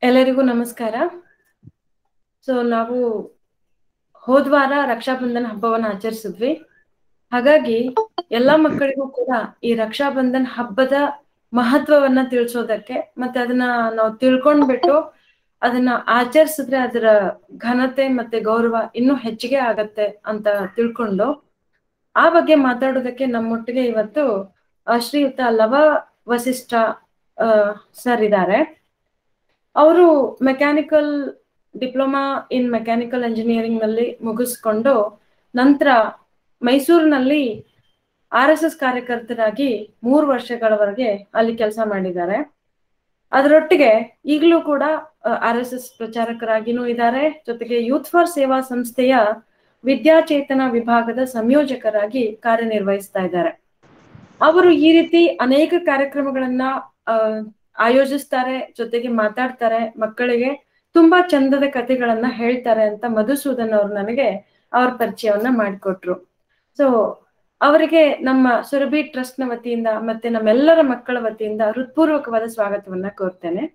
ಎಲ್ಲರಿಗೂ ನಮಸ್ಕಾರ ಸೊ ನಾವು ಹೋದ್ವಾರ ರಕ್ಷಾಬಂಧನ ಹಬ್ಬವನ್ನ ಆಚರಿಸಿದ್ವಿ ಹಾಗಾಗಿ ಎಲ್ಲಾ ಮಕ್ಕಳಿಗೂ ಕೂಡ ಈ ರಕ್ಷಾಬಂಧನ್ ಹಬ್ಬದ ಮಹತ್ವವನ್ನ ತಿಳಿಸೋದಕ್ಕೆ ಮತ್ತೆ ಅದನ್ನ ನಾವು ತಿಳ್ಕೊಂಡ್ಬಿಟ್ಟು ಅದನ್ನ ಆಚರಿಸಿದ್ರೆ ಅದರ ಘನತೆ ಮತ್ತೆ ಗೌರವ ಇನ್ನೂ ಹೆಚ್ಚಿಗೆ ಆಗತ್ತೆ ಅಂತ ತಿಳ್ಕೊಂಡು ಆ ಬಗ್ಗೆ ಮಾತಾಡೋದಕ್ಕೆ ನಮ್ಮೊಟ್ಟಿಗೆ ಇವತ್ತು ಆ, ಶ್ರೀಯುತ ಲವ ವಸಿಷ್ಠ ಸರ್ ಇದ್ದಾರೆ ಅವರು mechanical diploma in mechanical engineering ನಲ್ಲಿ ಮುಗಿಸ್ಕೊಂಡು ನಂತರ ಮೈಸೂರಿನಲ್ಲಿ ಆರ್ ಎಸ್ ಎಸ್ ಕಾರ್ಯಕರ್ತರಾಗಿ ಮೂರು ವರ್ಷಗಳವರೆಗೆ ಅಲ್ಲಿ ಕೆಲಸ ಮಾಡಿದ್ದಾರೆ ಅದರೊಟ್ಟಿಗೆ ಈಗಲೂ ಕೂಡ ಆರ್ ಎಸ್ ಎಸ್ ಪ್ರಚಾರಕರಾಗಿನೂ ಇದ್ದಾರೆ ಜೊತೆಗೆ ಯೂತ್ ಫಾರ್ ಸೇವಾ ಸಂಸ್ಥೆಯ ವಿದ್ಯಾಚೇತನ ವಿಭಾಗದ ಸಂಯೋಜಕರಾಗಿ ಕಾರ್ಯನಿರ್ವಹಿಸ್ತಾ ಇದ್ದಾರೆ ಅವರು ಈ ರೀತಿ ಅನೇಕ ಕಾರ್ಯಕ್ರಮಗಳನ್ನ ಆ, ಆಯೋಜಿಸ್ತಾರೆ ಜೊತೆಗೆ ಮಾತಾಡ್ತಾರೆ ಮಕ್ಕಳಿಗೆ ತುಂಬಾ ಚಂದದ ಕಥೆಗಳನ್ನ ಹೇಳ್ತಾರೆ ಅಂತ ಮಧುಸೂದನ್ ಅವ್ರು ನನಗೆ ಅವ್ರ ಪರಿಚಯವನ್ನ ಮಾಡಿಕೊಟ್ರು ಸೊ ಅವರಿಗೆ ನಮ್ಮ ಸುರಭಿ ಟ್ರಸ್ಟ್ ನ ವತಿಯಿಂದ ಮತ್ತೆ ನಮ್ಮೆಲ್ಲರ ಮಕ್ಕಳ ವತಿಯಿಂದ ಹೃತ್ಪೂರ್ವಕವಾದ ಸ್ವಾಗತವನ್ನ ಕೋರ್ತೇನೆ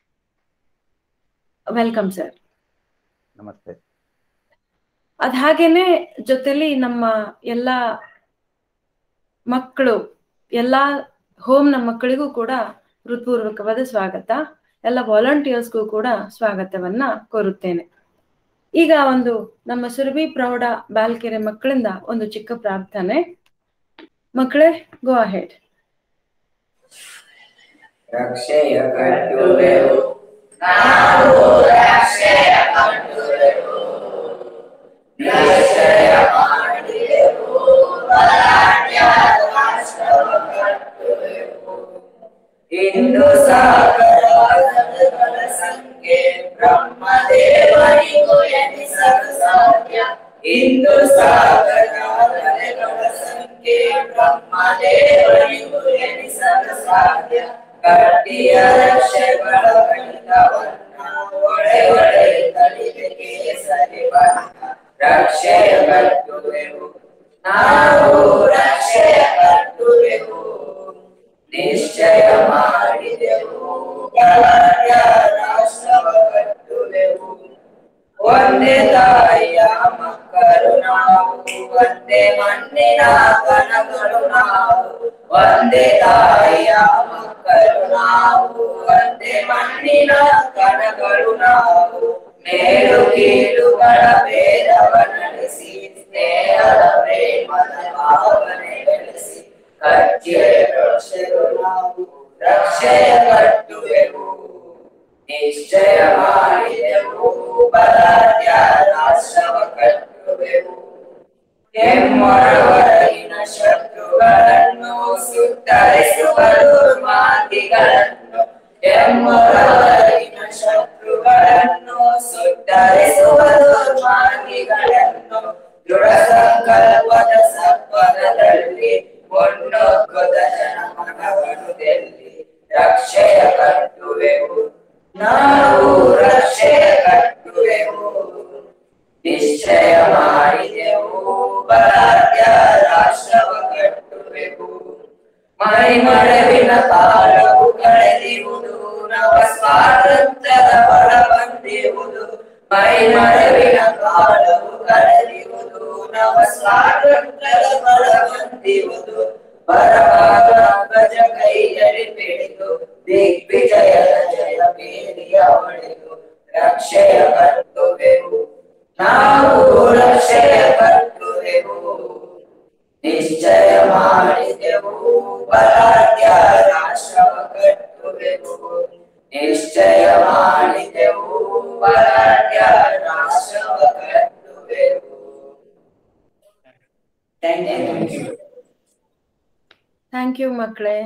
ವೆಲ್ಕಮ್ ಸರ್ ನಮಸ್ತೆ ಅದ್ ಹಾಗೇನೆ ಜೊತೆಲಿ ನಮ್ಮ ಎಲ್ಲ ಮಕ್ಕಳು ಎಲ್ಲಾ ಹೋಮ್ ನ ಮಕ್ಕಳಿಗೂ ಕೂಡ ಹೃತ್ಪೂರ್ವಕವಾದ ಸ್ವಾಗತ ಎಲ್ಲ ವಾಲಂಟಿಯರ್ಸ್ಗೂ ಕೂಡ ಸ್ವಾಗತವನ್ನ ಕೋರುತ್ತೇನೆ ಈಗ ಒಂದು ನಮ್ಮ ಸುರಭಿ ಪ್ರೌಢ ಬಾಲ್ಕೆರೆ ಮಕ್ಕಳಿಂದ ಒಂದು ಚಿಕ್ಕ ಪ್ರಾರ್ಥನೆ ಮಕ್ಕಳೇ ಗೋ ಅಹೆಡ್ ರಕ್ಷೆಯ ಕಟ್ಟುವೆವು ನಿಶ್ಚಯ ಮಾಡಿದೆವು ಬಲಾಢ್ಯ ರಾಷ್ಟ್ರವ ಕಟ್ಟುವೆವು. ಇಂದು ಸಾಗರಗಳ ಸಂಖ್ಯೆ ಬ್ರಹ್ಮದೇವನಿಗೂ ಎನಿಸಲು ಸಾಧ್ಯ ಇಂದು ಸಾಗರಗಳ ಸಂಖ್ಯೆ ಬ್ರಹ್ಮದೇವನಿಗೂ ಎನಿಸಲು ಸಾಧ್ಯ ಕಟ್ಟಿಯ ರಕ್ಷೆಗಳ ಗಣಿತವನ್ನ ಒಳೆ ಒಳೆ ತಳಿಗೆ ಕೇಸರಿ ಬಣ್ಣ ರಕ್ಷೆಯ ಕಟ್ಟುವೆವು ನಾವು ರಕ್ಷೆಯ ಕಟ್ಟುವೆವು ನಿಶ್ಚಯ ಮಾಡಿದೆವು ಬಲಾಢ್ಯ ರಾಷ್ಟ್ರವ ಕಟ್ಟುವೆವು ಒಂದೇ ತಾಯಿಯ ಮಕ್ಕಳು ನಾವು ಒಂದೇ ಮಣ್ಣಿನ ಕಣಗಳು ನಾವು ಒಂದೇ ತಾಯಿಯ ಮಕ್ಕಳು ನಾವು ಒಂದೇ ಮಣ್ಣಿನ ಕಣಗಳು ನಾವು ಮೇಲು ಕೀಳುಗಳ ಭೇದವ ನಡೆಸಿ ಸ್ನೇಹದ ಪ್ರೇಮದ ಭಾವನೆ ಬೆಳೆಸಿ ಕಚ್ಚೆ ರಕ್ಷೆಗಳು ನಾವು ರಕ್ಷೆಯ ಕಟ್ಟುವೆವು ನಿಶ್ಚಯ ಮಾಡಿದೆವು ಬಲಾಢ್ಯ ರಾಷ್ಟ್ರವ ಕಟ್ಟುವೆವು ಕೆಮ್ಮೊಳವರೆಗಿನ ಶತ್ರುಗಳನ್ನು ಸುತ್ತರಿಸುವ ದುರ್ಮಾರ್ಗಿಗಳನ್ನು ಕೆಮ್ಮೊಳವರೆಗಿನ ಶತ್ರುಗಳನ್ನು ಸುತ್ತರಿಸುವ ದುರ್ಮಾರ್ಗಿಗಳನ್ನು ದೃಢ ಸಂಕಲ್ಪದ ಸತ್ವದಲ್ಲಿ ಮುನ್ನೋಕ್ಕದ ಜನಮನವನುದಲ್ಲಿ ರಕ್ಷೆಯ ಕಟ್ಟುವೆವು ನಾವು ರಕ್ಷೆಯ ಕಟ್ಟುವೆವು ನಿಶ್ಚಯ ಮಾಡಿದೆವು ಬಲಾಢ್ಯ ರಾಷ್ಟ್ರವ ಕಟ್ಟುವೆವು ಮೈ ಮರವಿನ ಕಾಲವು ಕಳೆದಿರುವುದು ನವ ಸ್ವಾತಂತ್ರ್ಯದ ಬಲ ಬಂದಿರುವುದು ಮೈ ಮರವಿನ ಕಾಲವು ಕಳೆದಿರುವುದು ನವ ಸ್ವಾತಂತ್ರ್ಯದ ಬಲ ಬಂದಿರುವುದು ಬರಬಾರ ಗಜ ಕೈಯಲ್ಲಿ ಪಿಡಿದು ದಿಗ್ವಿಜಯದ ಜಯ ಬೇರಿಯ ಹೊಡೆದು ರಕ್ಷೆಯ ಕಟ್ಟುವೆವು ನಾವು ರಕ್ಷೆಯ ಕಟ್ಟುವೆವು ನಿಶ್ಚಯ ಮಾಡಿದೆವು ಬಲಾಢ್ಯ ರಾಷ್ಟ್ರವ ಕಟ್ಟುವೆವು ನಿಶ್ಚಯ ಮಾಡಿದೆವು ಬಲಾಢ್ಯ ರಾಷ್ಟ್ರವ ಕಟ್ಟುವೆವು ಥ್ಯಾಂಕ್ ಯು ಥ್ಯಾಂಕ್ ಯು ಮಕ್ಕಳೇ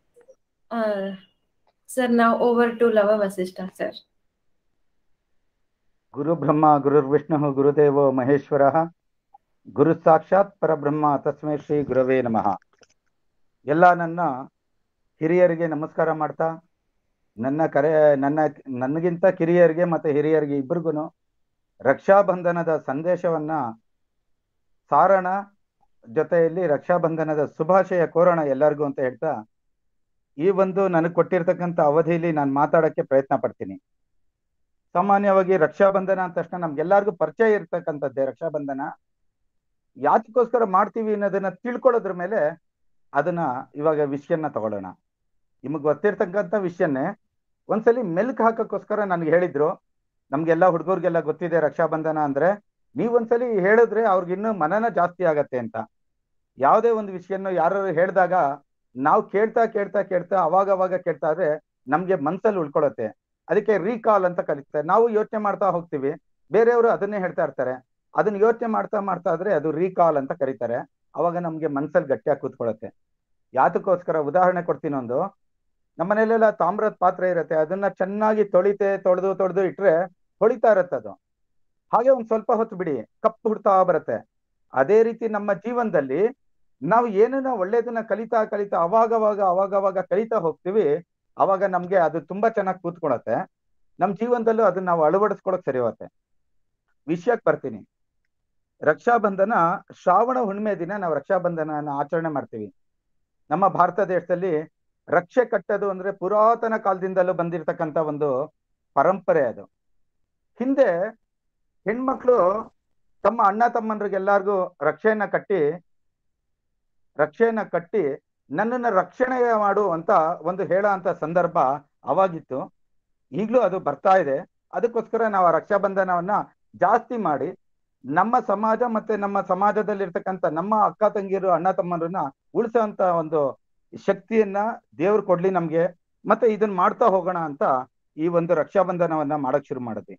ಸರ್ ನಾವು over to Lava Vasishtha sir ಗುರು ಬ್ರಹ್ಮ ಗುರುರ್ವಿಷ್ಣು ಗುರುದೇವೋ ಮಹೇಶ್ವರ ಗುರು ಸಾಕ್ಷಾತ್ ಪರಬ್ರಹ್ಮ ತಸ್ಮೈ ಶ್ರೀ ಗುರವೇ ನಮಃ ಎಲ್ಲ ನನ್ನ ಹಿರಿಯರಿಗೆ ನಮಸ್ಕಾರ ಮಾಡ್ತಾ ನನ್ನ ಕರೆ ನನ್ನ ನನಗಿಂತ ಕಿರಿಯರಿಗೆ ಮತ್ತೆ ಹಿರಿಯರಿಗೆ ಇಬ್ಬರಿಗೂ ರಕ್ಷಾಬಂಧನದ ಸಂದೇಶವನ್ನ ಸಾರೋಣ ಜೊತೆಯಲ್ಲಿ ರಕ್ಷಾಬಂಧನದ ಶುಭಾಶಯ ಕೋರೋಣ ಎಲ್ಲರಿಗೂ ಅಂತ ಹೇಳ್ತಾ ಈ ಒಂದು ನನಗೆ ಕೊಟ್ಟಿರ್ತಕ್ಕಂಥ ಅವಧಿಯಲ್ಲಿ ನಾನು ಮಾತಾಡಕ್ಕೆ ಪ್ರಯತ್ನ ಪಡ್ತೀನಿ ಸಾಮಾನ್ಯವಾಗಿ ರಕ್ಷಾಬಂಧನ ಅಂದ ತಕ್ಷಣ ನಮ್ಗೆಲ್ಲರಿಗೂ ಪರಿಚಯ ಇರ್ತಕ್ಕಂಥದ್ದೇ ರಕ್ಷಾಬಂಧನ ಯಾತಕ್ಕೋಸ್ಕರ ಮಾಡ್ತೀವಿ ಅನ್ನೋದನ್ನ ತಿಳ್ಕೊಳ್ಳೋದ್ರ ಮೇಲೆ ಅದನ್ನ ಇವಾಗ ವಿಷಯನ್ನ ತಗೊಳ್ಳೋಣ ನಿಮಗೆ ಗೊತ್ತಿರ್ತಕ್ಕಂಥ ವಿಷಯನ್ನೇ ಒಂದ್ಸಲಿ ಮೆಲ್ಕ್ ಹಾಕಕ್ಕೋಸ್ಕರ ನನ್ಗೆ ಹೇಳಿದ್ರು ನಮ್ಗೆಲ್ಲ ಹುಡುಗರಿಗೆಲ್ಲ ಗೊತ್ತಿದೆ ರಕ್ಷಾಬಂಧನ ಅಂದ್ರೆ ನೀವ್ ಒಂದ್ಸಲಿ ಹೇಳಿದ್ರೆ ಅವ್ರಿಗೆ ಇನ್ನೂ ಮನನ ಜಾಸ್ತಿ ಆಗತ್ತೆ ಅಂತ ಯಾವುದೇ ಒಂದು ವಿಷಯನ ಯಾರು ಹೇಳಿದಾಗ ನಾವು ಕೇಳ್ತಾ ಕೇಳ್ತಾ ಕೇಳ್ತಾ ಅವಾಗ ಅವಾಗ ಕೇಳ್ತಾ ಇದ್ರೆ ನಮ್ಗೆ ಮನ್ಸಲ್ಲಿ ಉಳ್ಕೊಳತ್ತೆ ಅದಕ್ಕೆ ರೀಕಾಲ್ ಅಂತ ಕಲಿತಾರೆ ನಾವು ಯೋಚನೆ ಮಾಡ್ತಾ ಹೋಗ್ತೀವಿ ಬೇರೆಯವರು ಅದನ್ನೇ ಹೇಳ್ತಾ ಇರ್ತಾರೆ ಅದನ್ನ ಯೋಚನೆ ಮಾಡ್ತಾ ಮಾಡ್ತಾ ಇದ್ರೆ ಅದು ರೀಕಾಲ್ ಅಂತ ಕರೀತಾರೆ ಅವಾಗ ನಮ್ಗೆ ಮನ್ಸಲ್ಲಿ ಗಟ್ಟಿಯಾಗಿ ಕೂತ್ಕೊಳ್ಳುತ್ತೆ ಯಾತಕ್ಕೋಸ್ಕರ ಉದಾಹರಣೆ ಕೊಡ್ತೀನಿ ಒಂದು ನಮ್ಮನೇಲೆಲ್ಲ ತಾಮ್ರದ ಪಾತ್ರೆ ಇರುತ್ತೆ ಅದನ್ನ ಚೆನ್ನಾಗಿ ತೊಳಿತೆ ತೊಳೆದು ತೊಳೆದು ಇಟ್ರೆ ಹೊಳಿತಾ ಇರತ್ತೆ ಅದು ಹಾಗೆ ಒಂದ್ ಸ್ವಲ್ಪ ಹೊತ್ತು ಬಿಡಿ ಕಪ್ಪು ಹುಡ್ತಾ ಬರುತ್ತೆ ಅದೇ ರೀತಿ ನಮ್ಮ ಜೀವನದಲ್ಲಿ ನಾವು ಏನನ್ನ ಒಳ್ಳೇದನ್ನ ಕಲಿತಾ ಕಲಿತಾ ಅವಾಗವಾಗ ಅವಾಗವಾಗ ಕಲಿತಾ ಹೋಗ್ತೀವಿ ಅವಾಗ ನಮ್ಗೆ ಅದು ತುಂಬಾ ಚೆನ್ನಾಗಿ ಕೂತ್ಕೊಳತ್ತೆ ನಮ್ ಜೀವನದಲ್ಲೂ ಅದನ್ನ ನಾವು ಅಳವಡಿಸ್ಕೊಳಕ್ ಸರಿ ಹೋಗುತ್ತೆ ವಿಷಯಕ್ಕೆ ಬರ್ತೀನಿ ರಕ್ಷಾಬಂಧನ ಶ್ರಾವಣ ಹುಣ್ಣಿಮೆ ದಿನ ನಾವು ರಕ್ಷಾಬಂಧನ ಆಚರಣೆ ಮಾಡ್ತೀವಿ ನಮ್ಮ ಭಾರತ ದೇಶದಲ್ಲಿ ರಕ್ಷೆ ಕಟ್ಟೋದು ಅಂದ್ರೆ ಪುರಾತನ ಕಾಲದಿಂದಲೂ ಬಂದಿರತಕ್ಕಂತ ಒಂದು ಪರಂಪರೆ ಅದು ಹಿಂದೆ ಹೆಣ್ಮಕ್ಳು ತಮ್ಮ ಅಣ್ಣ ತಮ್ಮಂದ್ರಿಗೆಲ್ಲಾರ್ಗೂ ರಕ್ಷೆಯನ್ನ ಕಟ್ಟಿ ರಕ್ಷೆಯನ್ನ ಕಟ್ಟಿ ನನ್ನನ್ನ ರಕ್ಷಣೆ ಮಾಡು ಅಂತ ಒಂದು ಹೇಳೋ ಅಂತ ಸಂದರ್ಭ ಅವಾಗಿತ್ತು ಈಗಲೂ ಅದು ಬರ್ತಾ ಇದೆ ಅದಕ್ಕೋಸ್ಕರ ನಾವು ಆ ರಕ್ಷಾಬಂಧನವನ್ನ ಜಾಸ್ತಿ ಮಾಡಿ ನಮ್ಮ ಸಮಾಜ ಮತ್ತೆ ನಮ್ಮ ಸಮಾಜದಲ್ಲಿರ್ತಕ್ಕಂಥ ನಮ್ಮ ಅಕ್ಕ ತಂಗಿಯರು ಅಣ್ಣ ತಮ್ಮರನ್ನ ಉಳಿಸೋಂತ ಒಂದು ಶಕ್ತಿಯನ್ನ ದೇವ್ರು ಕೊಡ್ಲಿ ನಮ್ಗೆ ಮತ್ತೆ ಇದನ್ನ ಮಾಡ್ತಾ ಹೋಗೋಣ ಅಂತ ಈ ಒಂದು ರಕ್ಷಾಬಂಧನವನ್ನ ಮಾಡಕ್ ಶುರು ಮಾಡಿದ್ವಿ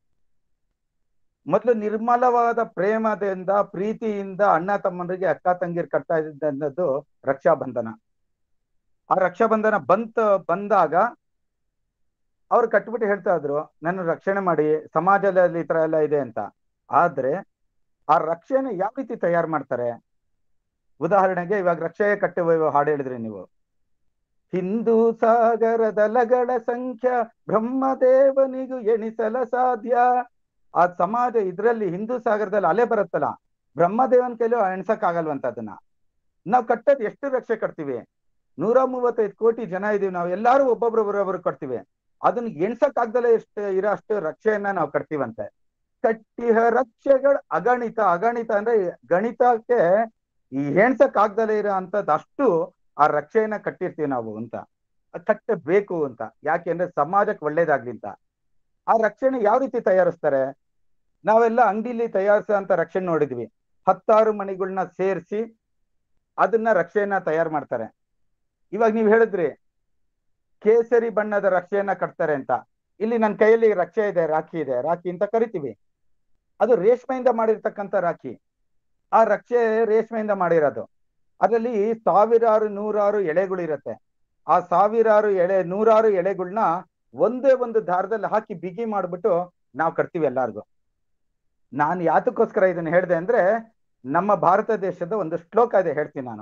ಮೊದಲು ನಿರ್ಮಲವಾದ ಪ್ರೇಮದಿಂದ ಪ್ರೀತಿಯಿಂದ ಅಣ್ಣ ತಮ್ಮಂದ್ರಿಗೆ ಅಕ್ಕ ತಂಗಿರ್ ಕಟ್ತಾ ಇದ್ದದ್ದು ರಕ್ಷಾಬಂಧನ ಆ ರಕ್ಷಾಬಂಧನ ಬಂತ ಬಂದಾಗ ಅವ್ರು ಕಟ್ಬಿಟ್ಟು ಹೇಳ್ತಾ ಇದ್ರು ನನ್ನ ರಕ್ಷಣೆ ಮಾಡಿ ಸಮಾಜದಲ್ಲಿ ಈ ತರ ಎಲ್ಲ ಇದೆ ಅಂತ ಆದ್ರೆ ಆ ರಕ್ಷೆನ ಯಾವ ರೀತಿ ತಯಾರು ಮಾಡ್ತಾರೆ ಉದಾಹರಣೆಗೆ ಇವಾಗ ರಕ್ಷೆ ಕಟ್ಟುವ ಹಾಡು ಹೇಳಿದ್ರಿ ನೀವು ಹಿಂದೂ ಸಾಗರದ ಲಗಳ ಸಂಖ್ಯಾ ಬ್ರಹ್ಮದೇವನಿಗೂ ಎಣಿಸಲ ಸಾಧ್ಯ ಆ ಸಮಾಜ ಇದ್ರಲ್ಲಿ ಹಿಂದೂ ಸಾಗರದಲ್ಲಿ ಅಲೆ ಬರುತ್ತಲ್ಲ ಬ್ರಹ್ಮದೇವನ ಕೈಲೂ ಎಣ್ಸಕ್ ಆಗಲ್ವಂತ ಅದನ್ನ ನಾವು ಕಟ್ಟೋದು ಎಷ್ಟು ರಕ್ಷೆ ಕಟ್ತೀವಿ ನೂರ ಮೂವತ್ತೈದು ಕೋಟಿ ಜನ ಇದೀವಿ ನಾವು ಎಲ್ಲಾರು ಒಬ್ಬೊಬ್ರು ಒಬ್ಬೊಬ್ರು ಕಟ್ತೀವಿ ಅದನ್ನ ಎಣ್ಸಕ್ ಆಗ್ದಲೇ ಎಷ್ಟು ಇರೋ ಅಷ್ಟು ರಕ್ಷೆಯನ್ನ ನಾವು ಕಟ್ತೀವಂತೆ ಕಟ್ಟಿಹ ರಕ್ಷೆಗಳ ಅಗಣಿತ ಅಗಣಿತ ಅಂದ್ರೆ ಗಣಿತಕ್ಕೆ ಈ ಎಣ್ಸಕ್ ಆಗ್ದಲೇ ಇರೋ ಅಂತದ್ ಅಷ್ಟು ಆ ರಕ್ಷೆಯನ್ನ ಕಟ್ಟಿರ್ತೀವಿ ನಾವು ಅಂತ ಕಟ್ಟಬೇಕು ಅಂತ ಯಾಕೆಂದ್ರೆ ಸಮಾಜಕ್ಕೆ ಒಳ್ಳೇದಾಗ್ಲಿ ಅಂತ ಆ ರಕ್ಷಣೆ ಯಾವ ರೀತಿ ತಯಾರಿಸ್ತಾರೆ ನಾವೆಲ್ಲ ಅಂಗಡಿಲಿ ತಯಾರಿಸೋ ಅಂತ ರಕ್ಷಣೆ ನೋಡಿದ್ವಿ ಹತ್ತಾರು ಮಣಿಗಳನ್ನ ಸೇರಿಸಿ ಅದನ್ನ ರಕ್ಷೆಯನ್ನ ತಯಾರು ಮಾಡ್ತಾರೆ ಇವಾಗ ನೀವ್ ಹೇಳಿದ್ರಿ ಕೇಸರಿ ಬಣ್ಣದ ರಕ್ಷೆಯನ್ನ ಕಟ್ತಾರೆ ಅಂತ ಇಲ್ಲಿ ನನ್ನ ಕೈಯಲ್ಲಿ ರಕ್ಷೆ ಇದೆ ರಾಖಿ ಇದೆ ರಾಖಿ ಅಂತ ಕರಿತೀವಿ ಅದು ರೇಷ್ಮೆಯಿಂದ ಮಾಡಿರ್ತಕ್ಕಂಥ ರಾಖಿ ಆ ರಕ್ಷೆ ರೇಷ್ಮೆಯಿಂದ ಮಾಡಿರೋದು ಅದರಲ್ಲಿ ಸಾವಿರಾರು ನೂರಾರು ಎಳೆಗಳು ಇರತ್ತೆ ಆ ಸಾವಿರಾರು ಎಳೆ ನೂರಾರು ಎಳೆಗಳನ್ನ ಒಂದೇ ಒಂದು ದಾರದಲ್ಲಿ ಹಾಕಿ ಬಿಗಿ ಮಾಡ್ಬಿಟ್ಟು ನಾವು ಕಟ್ತೀವಿ ಎಲ್ಲಾರ್ಗು ನಾನು ಯಾತಕ್ಕೋಸ್ಕರ ಇದನ್ನ ಹೇಳಿದೆ ಅಂದ್ರೆ ನಮ್ಮ ಭಾರತ ದೇಶದ ಒಂದು ಶ್ಲೋಕ ಇದೆ ಹೇಳ್ತೀನಿ ನಾನು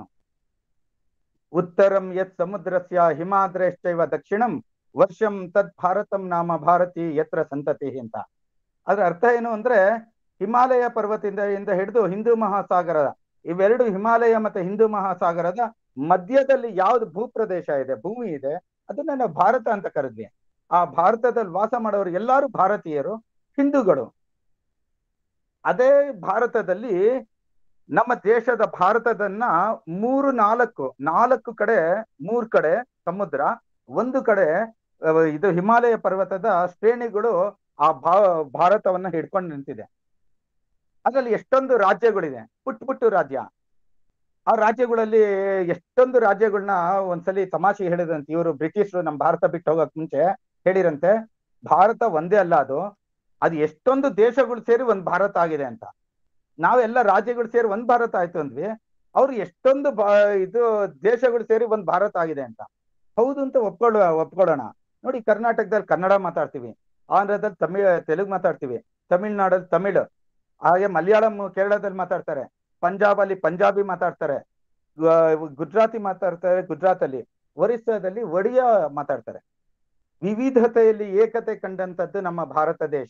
ಉತ್ತರಂ ಯತ್ ಸಮುದ್ರಸ್ಯ ಹಿಮಾದ್ರಶ್ಚೈವ ದಕ್ಷಿಣಂ ವರ್ಷಂ ತದ್ ಭಾರತಂ ನಾಮ ಭಾರತಿ ಯತ್ರ ಸಂತತಿ ಅಂತ ಅದ್ರ ಅರ್ಥ ಏನು ಅಂದ್ರೆ ಹಿಮಾಲಯ ಪರ್ವತದಿಂದ ಇಂದ ಹಿಡಿದು ಹಿಂದೂ ಮಹಾಸಾಗರ ಇವೆರಡು ಹಿಮಾಲಯ ಮತ್ತೆ ಹಿಂದೂ ಮಹಾಸಾಗರದ ಮಧ್ಯದಲ್ಲಿ ಯಾವ್ದು ಭೂಪ್ರದೇಶ ಇದೆ ಭೂಮಿ ಇದೆ ಅದನ್ನ ನಾವು ಭಾರತ ಅಂತ ಕರೆದ್ವಿ ಆ ಭಾರತದಲ್ಲಿ ವಾಸ ಮಾಡೋರು ಎಲ್ಲಾರು ಭಾರತೀಯರು ಹಿಂದೂಗಳು ಅದೇ ಭಾರತದಲ್ಲಿ ನಮ್ಮ ದೇಶದ ಭಾರತದನ್ನ ಮೂರು ನಾಲ್ಕು ನಾಲ್ಕು ಕಡೆ ಮೂರ್ ಕಡೆ ಸಮುದ್ರ ಒಂದು ಕಡೆ ಅಹ್, ಇದು ಹಿಮಾಲಯ ಪರ್ವತದ ಶ್ರೇಣಿಗಳು ಆ ಭಾ ಭಾರತವನ್ನ ಹಿಡ್ಕೊಂಡು ನಿಂತಿದೆ ಅದ್ರಲ್ಲಿ ಎಷ್ಟೊಂದು ರಾಜ್ಯಗಳಿದೆ ಪುಟ್ ಪುಟ್ಟು ರಾಜ್ಯ ಆ ರಾಜ್ಯಗಳಲ್ಲಿ ಎಷ್ಟೊಂದು ರಾಜ್ಯಗಳನ್ನ ಒಂದ್ಸಲಿ ತಮಾಷೆ ಹೇಳಿದಂತೆ ಇವರು ಬ್ರಿಟಿಷರು ನಮ್ಮ ಭಾರತ ಬಿಟ್ಟು ಹೋಗಕ್ ಮುಂಚೆ ಹೇಳಿರಂತೆ ಭಾರತ ಒಂದೇ ಅಲ್ಲ ಅದು ಅದು ಎಷ್ಟೊಂದು ದೇಶಗಳು ಸೇರಿ ಒಂದ್ ಭಾರತ ಆಗಿದೆ ಅಂತ ನಾವೆಲ್ಲ ರಾಜ್ಯಗಳು ಸೇರಿ ಒಂದ್ ಭಾರತ ಆಯ್ತು ಅಂದ್ವಿ ಅವ್ರು ಎಷ್ಟೊಂದು ಬಾ ಇದು ದೇಶಗಳು ಸೇರಿ ಒಂದ್ ಭಾರತ ಆಗಿದೆ ಅಂತ ಹೌದು ಅಂತ ಒಪ್ಕೊಳ್ಳೋ ಒಪ್ಕೊಳ್ಳೋಣ ನೋಡಿ ಕರ್ನಾಟಕದಲ್ಲಿ ಕನ್ನಡ ಮಾತಾಡ್ತೀವಿ ಆಂಧ್ರದಲ್ಲಿ ತಮಿಳ್ ತೆಲುಗು ಮಾತಾಡ್ತೀವಿ ತಮಿಳ್ನಾಡಲ್ಲಿ ತಮಿಳ್ ಹಾಗೆ ಮಲಯಾಳಂ ಕೇರಳದಲ್ಲಿ ಮಾತಾಡ್ತಾರೆ ಪಂಜಾಬ್ ಅಲ್ಲಿ ಪಂಜಾಬಿ ಮಾತಾಡ್ತಾರೆ ಗು- ಗುಜರಾತಿ ಮಾತಾಡ್ತಾರೆ ಗುಜರಾತ್ ಅಲ್ಲಿ ಒರಿಸ್ಸಾದಲ್ಲಿ ಒಡಿಯಾ ಮಾತಾಡ್ತಾರೆ ವಿವಿಧತೆಯಲ್ಲಿ ಏಕತೆ ಕಂಡಂತದ್ದು ನಮ್ಮ ಭಾರತ ದೇಶ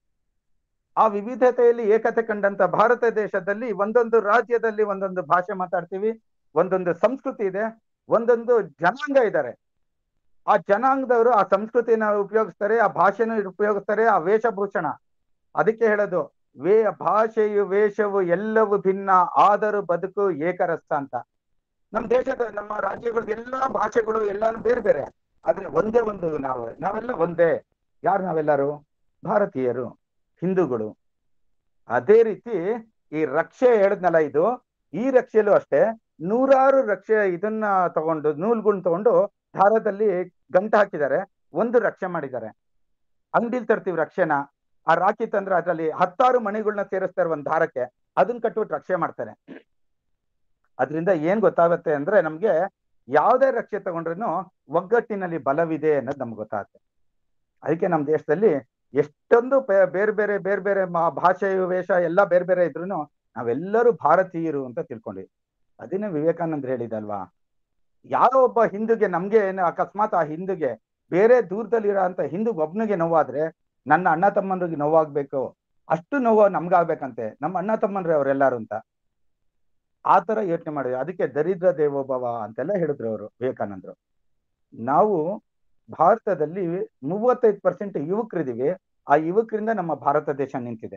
ಆ ವಿವಿಧತೆಯಲ್ಲಿ ಏಕತೆ ಕಂಡಂತ ಭಾರತ ದೇಶದಲ್ಲಿ ಒಂದೊಂದು ರಾಜ್ಯದಲ್ಲಿ ಒಂದೊಂದು ಭಾಷೆ ಮಾತಾಡ್ತೀವಿ ಒಂದೊಂದು ಸಂಸ್ಕೃತಿ ಇದೆ ಒಂದೊಂದು ಜನಾಂಗ ಇದ್ದಾರೆ ಆ ಜನಾಂಗದವರು ಆ ಸಂಸ್ಕೃತಿನ ಉಪಯೋಗಿಸ್ತಾರೆ ಆ ಭಾಷೆನ ಉಪಯೋಗಿಸ್ತಾರೆ ಆ ವೇಷಭೂಷಣ ಅದಕ್ಕೆ ಹೇಳೋದು ವೇ ಭಾಷೆಯು ವೇಷವು ಎಲ್ಲವೂ ಭಿನ್ನ ಆದರೂ ಬದುಕು ಏಕರಸ ಅಂತ ನಮ್ಮ ದೇಶದ ನಮ್ಮ ರಾಜ್ಯಗಳು ಎಲ್ಲಾ ಭಾಷೆಗಳು ಎಲ್ಲಾನು ಬೇರೆ ಬೇರೆ ಆದ್ರೆ ಒಂದೇ ಒಂದು ನಾವು ನಾವೆಲ್ಲ ಒಂದೇ ಯಾರು ನಾವೆಲ್ಲರೂ ಭಾರತೀಯರು ಹಿಂದೂಗಳು ಅದೇ ರೀತಿ ಈ ರಕ್ಷೆ ಹೇಳಿದ್ನಲ್ಲ ಇದು ಈ ರಕ್ಷೆಯಲ್ಲೂ ಅಷ್ಟೇ ನೂರಾರು ರಕ್ಷೆ ಇದನ್ನ ತಗೊಂಡು ನೂಲ್ಗುಣ್ ತಗೊಂಡು ದಾರದಲ್ಲಿ ಗಂಟು ಹಾಕಿದ್ದಾರೆ ಒಂದು ರಕ್ಷೆ ಮಾಡಿದ್ದಾರೆ ಅಂಗಡಿಲ್ ತರ್ತೀವಿ ರಕ್ಷೆನ ಆ ರಾಖಿ ತಂದ್ರೆ ಅದ್ರಲ್ಲಿ ಹತ್ತಾರು ಮಣಿಗಳನ್ನ ಸೇರಿಸ್ತಾರೆ ಒಂದ್ ದಾರಕ್ಕೆ ಅದನ್ನ ಕಟ್ಬಿಟ್ಟು ರಕ್ಷೆ ಮಾಡ್ತಾರೆ ಅದರಿಂದ ಏನ್ ಗೊತ್ತಾಗುತ್ತೆ ಅಂದ್ರೆ ನಮ್ಗೆ ಯಾವ್ದೇ ರಕ್ಷೆ ತಗೊಂಡ್ರು ಒಗ್ಗಟ್ಟಿನಲ್ಲಿ ಬಲವಿದೆ ಅನ್ನೋದು ನಮ್ಗೆ ಗೊತ್ತಾಗುತ್ತೆ ಅದಕ್ಕೆ ನಮ್ಮ ದೇಶದಲ್ಲಿ ಎಷ್ಟೊಂದು ಬೇ- ಬೇರೆ ಬೇರೆ ಬೇರೆ ಬೇರೆ ಮಾ- ಭಾಷೆ ವೇಷ ಎಲ್ಲ ಬೇರೆ ಬೇರೆ ಇದ್ರು ನಾವೆಲ್ಲರೂ ಭಾರತೀಯರು ಅಂತ ತಿಳ್ಕೊಂಡಿವಿ ಅದನ್ನೇ ವಿವೇಕಾನಂದ್ರ ಹೇಳಿದಲ್ವಾ ಯಾರೋ ಒಬ್ಬ ಹಿಂದೂಗೆ ನಮ್ಗೆ ಏನು ಅಕಸ್ಮಾತ್ ಆ ಹಿಂದೂಗೆ ಬೇರೆ ದೂರದಲ್ಲಿರೋ ಅಂತ ಹಿಂದೂ ಒಬ್ನಿಗೆ ನೋವಾದ್ರೆ ನನ್ನ ಅಣ್ಣ ತಮ್ಮಂದ್ರಿಗೆ ನೋವಾಗ್ಬೇಕು ಅಷ್ಟು ನೋವು ನಮ್ಗಾಗ್ಬೇಕಂತೆ ನಮ್ಮ ಅಣ್ಣ ತಮ್ಮಂದ್ರೆ ಅವರೆಲ್ಲಾರು ಅಂತ ಆ ತರ ಯೋಚನೆ ಮಾಡಿದ್ವಿ ಅದಕ್ಕೆ ದರಿದ್ರ ದೇವೋಭವ ಅಂತೆಲ್ಲ ಹೇಳಿದ್ರು ಅವರು ವಿವೇಕಾನಂದರು ನಾವು ಭಾರತದಲ್ಲಿ ಮೂವತ್ತೈದು ಪರ್ಸೆಂಟ್ ಯುವಕರಿದೀವಿ ಆ ಯುವಕರಿಂದ ನಮ್ಮ ಭಾರತ ದೇಶ ನಿಂತಿದೆ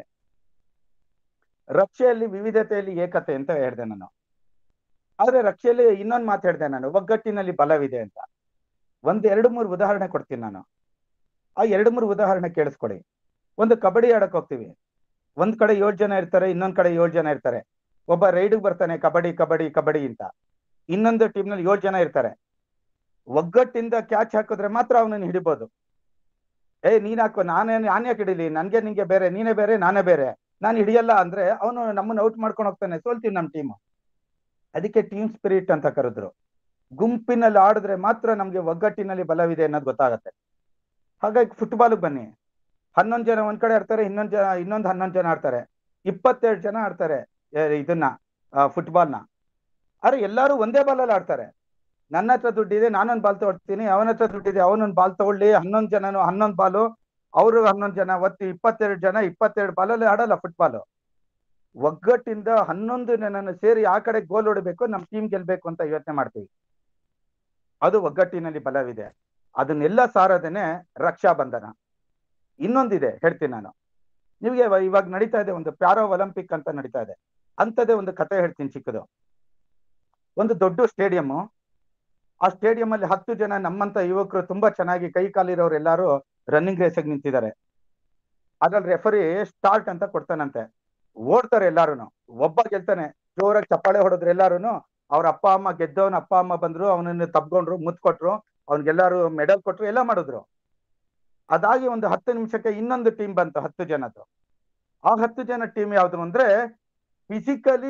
ರಕ್ಷೆಯಲ್ಲಿ ವಿವಿಧತೆಯಲ್ಲಿ ಏಕತೆ ಅಂತ ಹೇಳಿದೆ ನಾನು ಆದ್ರೆ ರಕ್ಷೆಯಲ್ಲಿ ಇನ್ನೊಂದು ಮಾತು ಹೇಳಿದೆ ನಾನು ಒಗ್ಗಟ್ಟಿನಲ್ಲಿ ಬಲವಿದೆ ಅಂತ ಒಂದ್ ಎರಡು ಮೂರು ಉದಾಹರಣೆ ಕೊಡ್ತೀನಿ ನಾನು ಆ ಎರಡು ಮೂರು ಉದಾಹರಣೆ ಕೇಳಿಸ್ಕೊಡಿ ಒಂದು ಕಬಡ್ಡಿ ಆಡಕ್ ಹೋಗ್ತೀವಿ ಒಂದ್ ಕಡೆ ಏಳು ಜನ ಇರ್ತಾರೆ ಇನ್ನೊಂದ್ ಕಡೆ ಏಳು ಜನ ಇರ್ತಾರೆ ಒಬ್ಬ ರೈಡಿಗೆ ಬರ್ತಾನೆ ಕಬಡ್ಡಿ ಕಬಡ್ಡಿ ಕಬಡ್ಡಿ ಅಂತ ಇನ್ನೊಂದು ಟೀಮ್ ನಲ್ಲಿ ಏಳು ಜನ ಇರ್ತಾರೆ ಒಗ್ಗಟ್ಟಿಂದ ಕ್ಯಾಚ್ ಹಾಕಿದ್ರೆ ಮಾತ್ರ ಅವನನ್ನ ಹಿಡಿಬೋದು ಏ ನೀನ್ ಹಾಕೋ ನಾನೇ ನಾನ್ ಯಾಕೆ ಹಿಡಿಲಿ ನನ್ಗೆ ನಿಂಗೆ ಬೇರೆ ನೀನೇ ಬೇರೆ ನಾನೇ ಬೇರೆ ನಾನು ಹಿಡಿಯಲ್ಲ ಅಂದ್ರೆ ಅವನು ನಮ್ಮನ್ನ ಔಟ್ ಮಾಡ್ಕೊಂಡು ಹೋಗ್ತಾನೆ ಸೋಲ್ತೀವಿ ನಮ್ ಟೀಮ್ ಅದಕ್ಕೆ ಟೀಮ್ ಸ್ಪಿರಿಟ್ ಅಂತ ಕರೆದ್ರು ಗುಂಪಿನಲ್ಲಿ ಆಡಿದ್ರೆ ಮಾತ್ರ ನಮ್ಗೆ ಒಗ್ಗಟ್ಟಿನಲ್ಲಿ ಬಲವಿದೆ ಅನ್ನೋದು ಗೊತ್ತಾಗತ್ತೆ ಹಾಗಾಗಿ ಫುಟ್ಬಾಲ್ ಬನ್ನಿ ಹನ್ನೊಂದು ಜನ ಒಂದ್ ಕಡೆ ಆಡ್ತಾರೆ ಇನ್ನೊಂದ್ ಜನ ಇನ್ನೊಂದು ಹನ್ನೊಂದು ಜನ ಆಡ್ತಾರೆ ಇಪ್ಪತ್ತೆರಡು ಜನ ಆಡ್ತಾರೆ ಏ, ಇದನ್ನ ಫುಟ್ಬಾಲ್ನ ಆದ್ರೆ ಎಲ್ಲರೂ ಒಂದೇ ಬಾಲಲ್ಲಿ ಆಡ್ತಾರೆ ನನ್ನ ಹತ್ರ ದುಡ್ಡಿದೆ ನಾನೊಂದು ಬಾಲ್ ತಗೊಳ್ತೀನಿ ಅವನ ಹತ್ರ ದುಡ್ಡಿದೆ ಅವನೊಂದು ಬಾಲ್ ತಗೊಳ್ಳಿ ಹನ್ನೊಂದು ಜನನು ಹನ್ನೊಂದು ಬಾಲು ಅವರು ಹನ್ನೊಂದು ಜನ ಒತ್ತಿ ಇಪ್ಪತ್ತೆರಡು ಜನ ಇಪ್ಪತ್ತೆರಡು ಬಾಲಲ್ಲಿ ಆಡಲ್ಲ ಫುಟ್ಬಾಲ್ ಒಗ್ಗಟ್ಟಿಂದ ಹನ್ನೊಂದು ಜನನ ಸೇರಿ ಆ ಕಡೆ ಗೋಲ್ ಹೊಡಿಬೇಕು ನಮ್ ಟೀಮ್ ಗೆಲ್ಬೇಕು ಅಂತ ಯೋಚನೆ ಮಾಡ್ತೀವಿ ಅದು ಒಗ್ಗಟ್ಟಿನಲ್ಲಿ ಬಲವಿದೆ ಅದನ್ನೆಲ್ಲ ಸಾರದೇನೆ ರಕ್ಷಾ ಬಂಧನ ಇನ್ನೊಂದಿದೆ ಹೇಳ್ತೀನಿ ನಾನು ನಿಮಗೆ ಇವಾಗ ನಡೀತಾ ಇದೆ ಒಂದು ಪ್ಯಾರೋ ಒಲಿಂಪಿಕ್ ಅಂತ ನಡೀತಾ ಇದೆ ಅಂಥದ್ದೇ ಒಂದು ಕತೆ ಹೇಳ್ತೀನಿ ಚಿಕ್ಕದು ಒಂದು ದೊಡ್ಡ ಸ್ಟೇಡಿಯಂ ಆ ಸ್ಟೇಡಿಯಂ ಅಲ್ಲಿ ಹತ್ತು ಜನ ನಮ್ಮಂತ ಯುವಕರು ತುಂಬಾ ಚೆನ್ನಾಗಿ ಕೈ ಕಾಲಿರೋರು ಎಲ್ಲಾರು ರನ್ನಿಂಗ್ ರೇಸಿಗೆ ನಿಂತಿದ್ದಾರೆ ಅದ್ರಲ್ಲಿ ರೆಫರಿ ಸ್ಟಾರ್ಟ್ ಅಂತ ಕೊಡ್ತಾನಂತೆ ಓಡ್ತಾರೆ ಎಲ್ಲಾರುನು ಒಬ್ಬ ಗೆಲ್ತಾನೆ ಜೋರಾಗಿ ಚಪ್ಪಾಳೆ ಹೊಡೆದ್ರು ಎಲ್ಲಾರುನು ಅವ್ರ ಅಪ್ಪ ಅಮ್ಮ ಗೆದ್ದವನ ಅಪ್ಪ ಅಮ್ಮ ಬಂದ್ರು ಅವನನ್ನು ತಬ್ಕೊಂಡ್ರು ಮುತ್ ಕೊಟ್ರು ಅವ್ನಿಗೆಲ್ಲಾರು ಮೆಡಲ್ ಕೊಟ್ರು ಎಲ್ಲ ಮಾಡಿದ್ರು ಅದಾಗಿ ಒಂದು ಹತ್ತು ನಿಮಿಷಕ್ಕೆ ಇನ್ನೊಂದು ಟೀಮ್ ಬಂತು ಹತ್ತು ಜನದ್ದು ಆ ಹತ್ತು ಜನ ಟೀಮ್ ಯಾವ್ದು ಅಂದ್ರೆ ಫಿಸಿಕಲಿ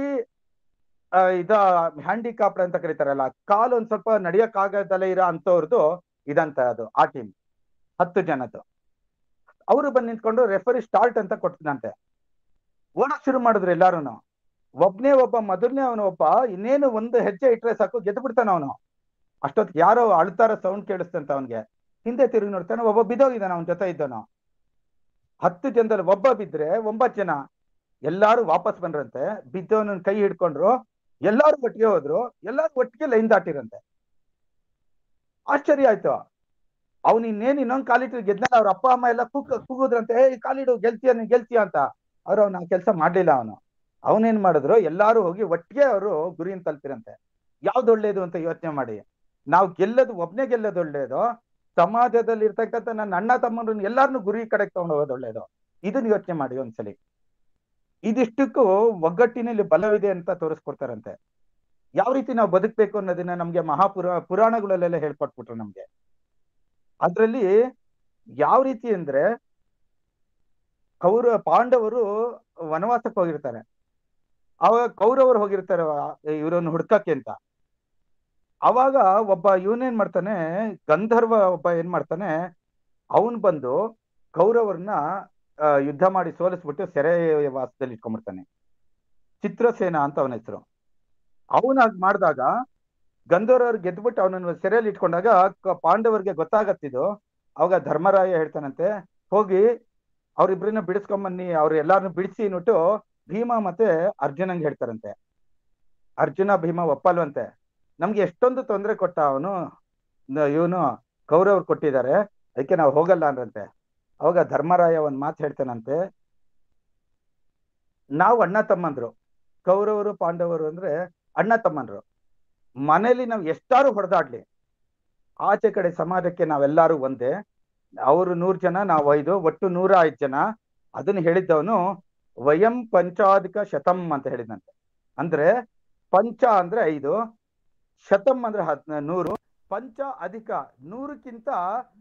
ಇದ ಹ್ಯಾಂಡಿಕಾಪ್ಡ್ ಅಂತ ಕರೀತಾರಲ್ಲ ಕಾಲು ಒಂದ್ ಸ್ವಲ್ಪ ನಡಿಯಕ್ ಆಗದಲ್ಲೇ ಇರೋ ಅಂತವ್ರದ್ದು ಇದಂತ ಅದು ಆ ಟೀಮ್ ಹತ್ತು ಜನದ್ದು ಅವರು ಬಂದು ನಿಂತ್ಕೊಂಡು ರೆಫರಿ ಸ್ಟಾರ್ಟ್ ಅಂತ ಕೊಡ್ತಾನಂತೆ ಓಡಕ್ ಶುರು ಮಾಡಿದ್ರು ಎಲ್ಲಾರುನು ಒಬ್ನೇ ಒಬ್ಬ ಮೊದಲನೇ ಅವನು ಒಬ್ಬ ಇನ್ನೇನು ಒಂದು ಹೆಜ್ಜೆ ಇಟ್ರೆ ಸಾಕು ಗೆದ್ದು ಬಿಡ್ತಾನ ಅವನು ಅಷ್ಟೊತ್ತಿಗೆ ಯಾರೋ ಅಳ್ತಾರ ಸೌಂಡ್ ಕೇಳಿಸ್ತಂತ ಅವನ್ಗೆ ಹಿಂದೆ ತಿರುಗಿ ನೋಡ್ತಾನೆ ಒಬ್ಬ ಬಿದ್ದೋಗಿದ್ದಾನೆ ಅವನ ಜೊತೆ ಇದ್ದವನು ಹತ್ತು ಜನದಲ್ಲಿ ಒಬ್ಬ ಬಿದ್ರೆ ಒಂಬತ್ತು ಜನ ಎಲ್ಲಾರು ವಾಪಸ್ ಬಂದ್ರಂತೆ ಬಿದ್ದವನ ಕೈ ಹಿಡ್ಕೊಂಡ್ರು ಎಲ್ಲಾರು ಒಟ್ಟಿಗೆ ಹೋದ್ರು ಎಲ್ಲಾರು ಒಟ್ಟಿಗೆ ಲೈನ್ ದಾಟಿರಂತೆ ಆಶ್ಚರ್ಯ ಆಯ್ತು ಅವ್ನು ಇನ್ನೇನ್ ಇನ್ನೊಂದ್ ಕಾಲಿಟ್ಟು ಗೆದ್ನಲ್ಲ ಅವ್ರ ಅಪ್ಪ ಅಮ್ಮ ಎಲ್ಲ ಕೂಗ್ ಕೂಗುದ್ರಂತೆ ಏ ಕಾಲಿಡು ಗೆಲ್ತೀಯ ನೀನ್ ಗೆಲ್ತೀಯ ಅಂತ ಅವ್ರು ಅವ್ನ ಕೆಲಸ ಮಾಡ್ಲಿಲ್ಲ ಅವನು ಅವನೇನ್ ಮಾಡಿದ್ರು ಎಲ್ಲಾರು ಹೋಗಿ ಒಟ್ಟಿಗೆ ಅವರು ಗುರಿಯನ್ನು ತಲುಪಿರಂತೆ ಯಾವ್ದು ಒಳ್ಳೇದು ಅಂತ ಯೋಚನೆ ಮಾಡಿ ನಾವು ಗೆಲ್ಲದು ಒಬ್ನೇ ಗೆಲ್ಲೋದು ಒಳ್ಳೇದು ಸಮಾಜದಲ್ಲಿ ಇರ್ತಕ್ಕಂಥ ನನ್ನ ಅಣ್ಣ ತಮ್ಮನ ಎಲ್ಲಾರನ್ನು ಗುರಿ ಕಡೆಗೆ ತಗೊಂಡು ಹೋಗೋದು ಒಳ್ಳೇದು ಇದನ್ನ ಯೋಚನೆ ಮಾಡಿ ಒಂದ್ಸಲಿ ಇದಿಷ್ಟಕ್ಕೂ ಒಗ್ಗಟ್ಟಿನಲ್ಲಿ ಬಲವಿದೆ ಅಂತ ತೋರಿಸ್ಕೊಡ್ತಾರಂತೆ ಯಾವ ರೀತಿ ನಾವು ಬದುಕ್ಬೇಕು ಅನ್ನೋದನ್ನ ನಮ್ಗೆ ಮಹಾಪುರ ಪುರಾಣಗಳಲ್ಲೆಲ್ಲ ಹೇಳ್ಕೊಟ್ಬಿಟ್ರು ನಮ್ಗೆ ಅದ್ರಲ್ಲಿ ಯಾವ ರೀತಿ ಅಂದ್ರೆ ಕೌರ ಪಾಂಡವರು ವನವಾಸಕ್ಕೆ ಹೋಗಿರ್ತಾರೆ ಅವಾಗ ಕೌರವರು ಹೋಗಿರ್ತಾರೆ ಇವರನ್ನು ಹುಡ್ಕಕ್ಕೆ ಅಂತ ಅವಾಗ ಒಬ್ಬ ಇವನೇನ್ ಮಾಡ್ತಾನೆ ಗಂಧರ್ವ ಒಬ್ಬ ಏನ್ ಮಾಡ್ತಾನೆ ಅವನ್ ಬಂದು ಕೌರವರನ್ನ ಆ, ಯುದ್ಧ ಮಾಡಿ ಸೋಲಿಸ್ಬಿಟ್ಟು ಸೆರೆ ವಾಸದಲ್ಲಿ ಇಟ್ಕೊಂಡ್ಬಿಡ್ತಾನೆ ಚಿತ್ರಸೇನ ಅಂತ ಅವನ ಹೆಸರು ಅವನಾಗ್ ಮಾಡಿದಾಗ ಗಂಧರ್ವರು ಗೆದ್ಬಿಟ್ಟು ಅವನನ್ನು ಸೆರೆಯಲ್ಲಿ ಇಟ್ಕೊಂಡಾಗ ಕ- ಪಾಂಡವರಿಗೆ ಗೊತ್ತಾಗತ್ತಿದು ಅವಾಗ ಧರ್ಮರಾಯ ಹೇಳ್ತಾನಂತೆ ಹೋಗಿ ಅವ್ರಿಬ್ರನ್ನ ಬಿಡಿಸ್ಕೊಂಬನ್ನಿ ಅವ್ರ ಎಲ್ಲಾರನ್ನು ಬಿಡಿಸಿ ನೋಟು ಭೀಮ ಮತ್ತೆ ಅರ್ಜುನಂಗೆ ಹೇಳ್ತಾರಂತೆ ಅರ್ಜುನ ಭೀಮ ಒಪ್ಪಲ್ವಂತೆ ನಮ್ಗೆ ಎಷ್ಟೊಂದು ತೊಂದರೆ ಕೊಟ್ಟ ಅವನು ಇವನು ಕೌರವ್ರು ಕೊಟ್ಟಿದ್ದಾರೆ ಅದಕ್ಕೆ ನಾವು ಹೋಗಲ್ಲ ಅಂದ್ರಂತೆ ಅವಾಗ ಧರ್ಮರಾಯ ಒಂದ್ ಮಾತು ಹೇಳ್ತಾನಂತೆ ನಾವು ಅಣ್ಣ ತಮ್ಮಂದ್ರು ಕೌರವರು ಪಾಂಡವರು ಅಂದ್ರೆ ಅಣ್ಣ ತಮ್ಮಂದ್ರು ಮನೇಲಿ ನಾವು ಎಷ್ಟಾರು ಹೊಡೆದಾಡ್ಲಿ ಆಚೆ ಕಡೆ ಸಮಾಜಕ್ಕೆ ನಾವೆಲ್ಲರೂ ಒಂದೇ ಅವರು ನೂರ್ ಜನ ನಾವು ಐದು ಒಟ್ಟು ನೂರ ಐದು ಜನ ಅದನ್ನ ಹೇಳಿದ್ದವನು ವಯಂ ಪಂಚಾಧಿಕ ಶತಂ ಅಂತ ಹೇಳಿದಂತೆ ಅಂದ್ರೆ ಪಂಚ ಅಂದ್ರೆ ಐದು ಶತಂ ಅಂದ್ರೆ ಹದ್ ನೂರು ಪಂಚ ಅಧಿಕ ನೂರಕ್ಕಿಂತ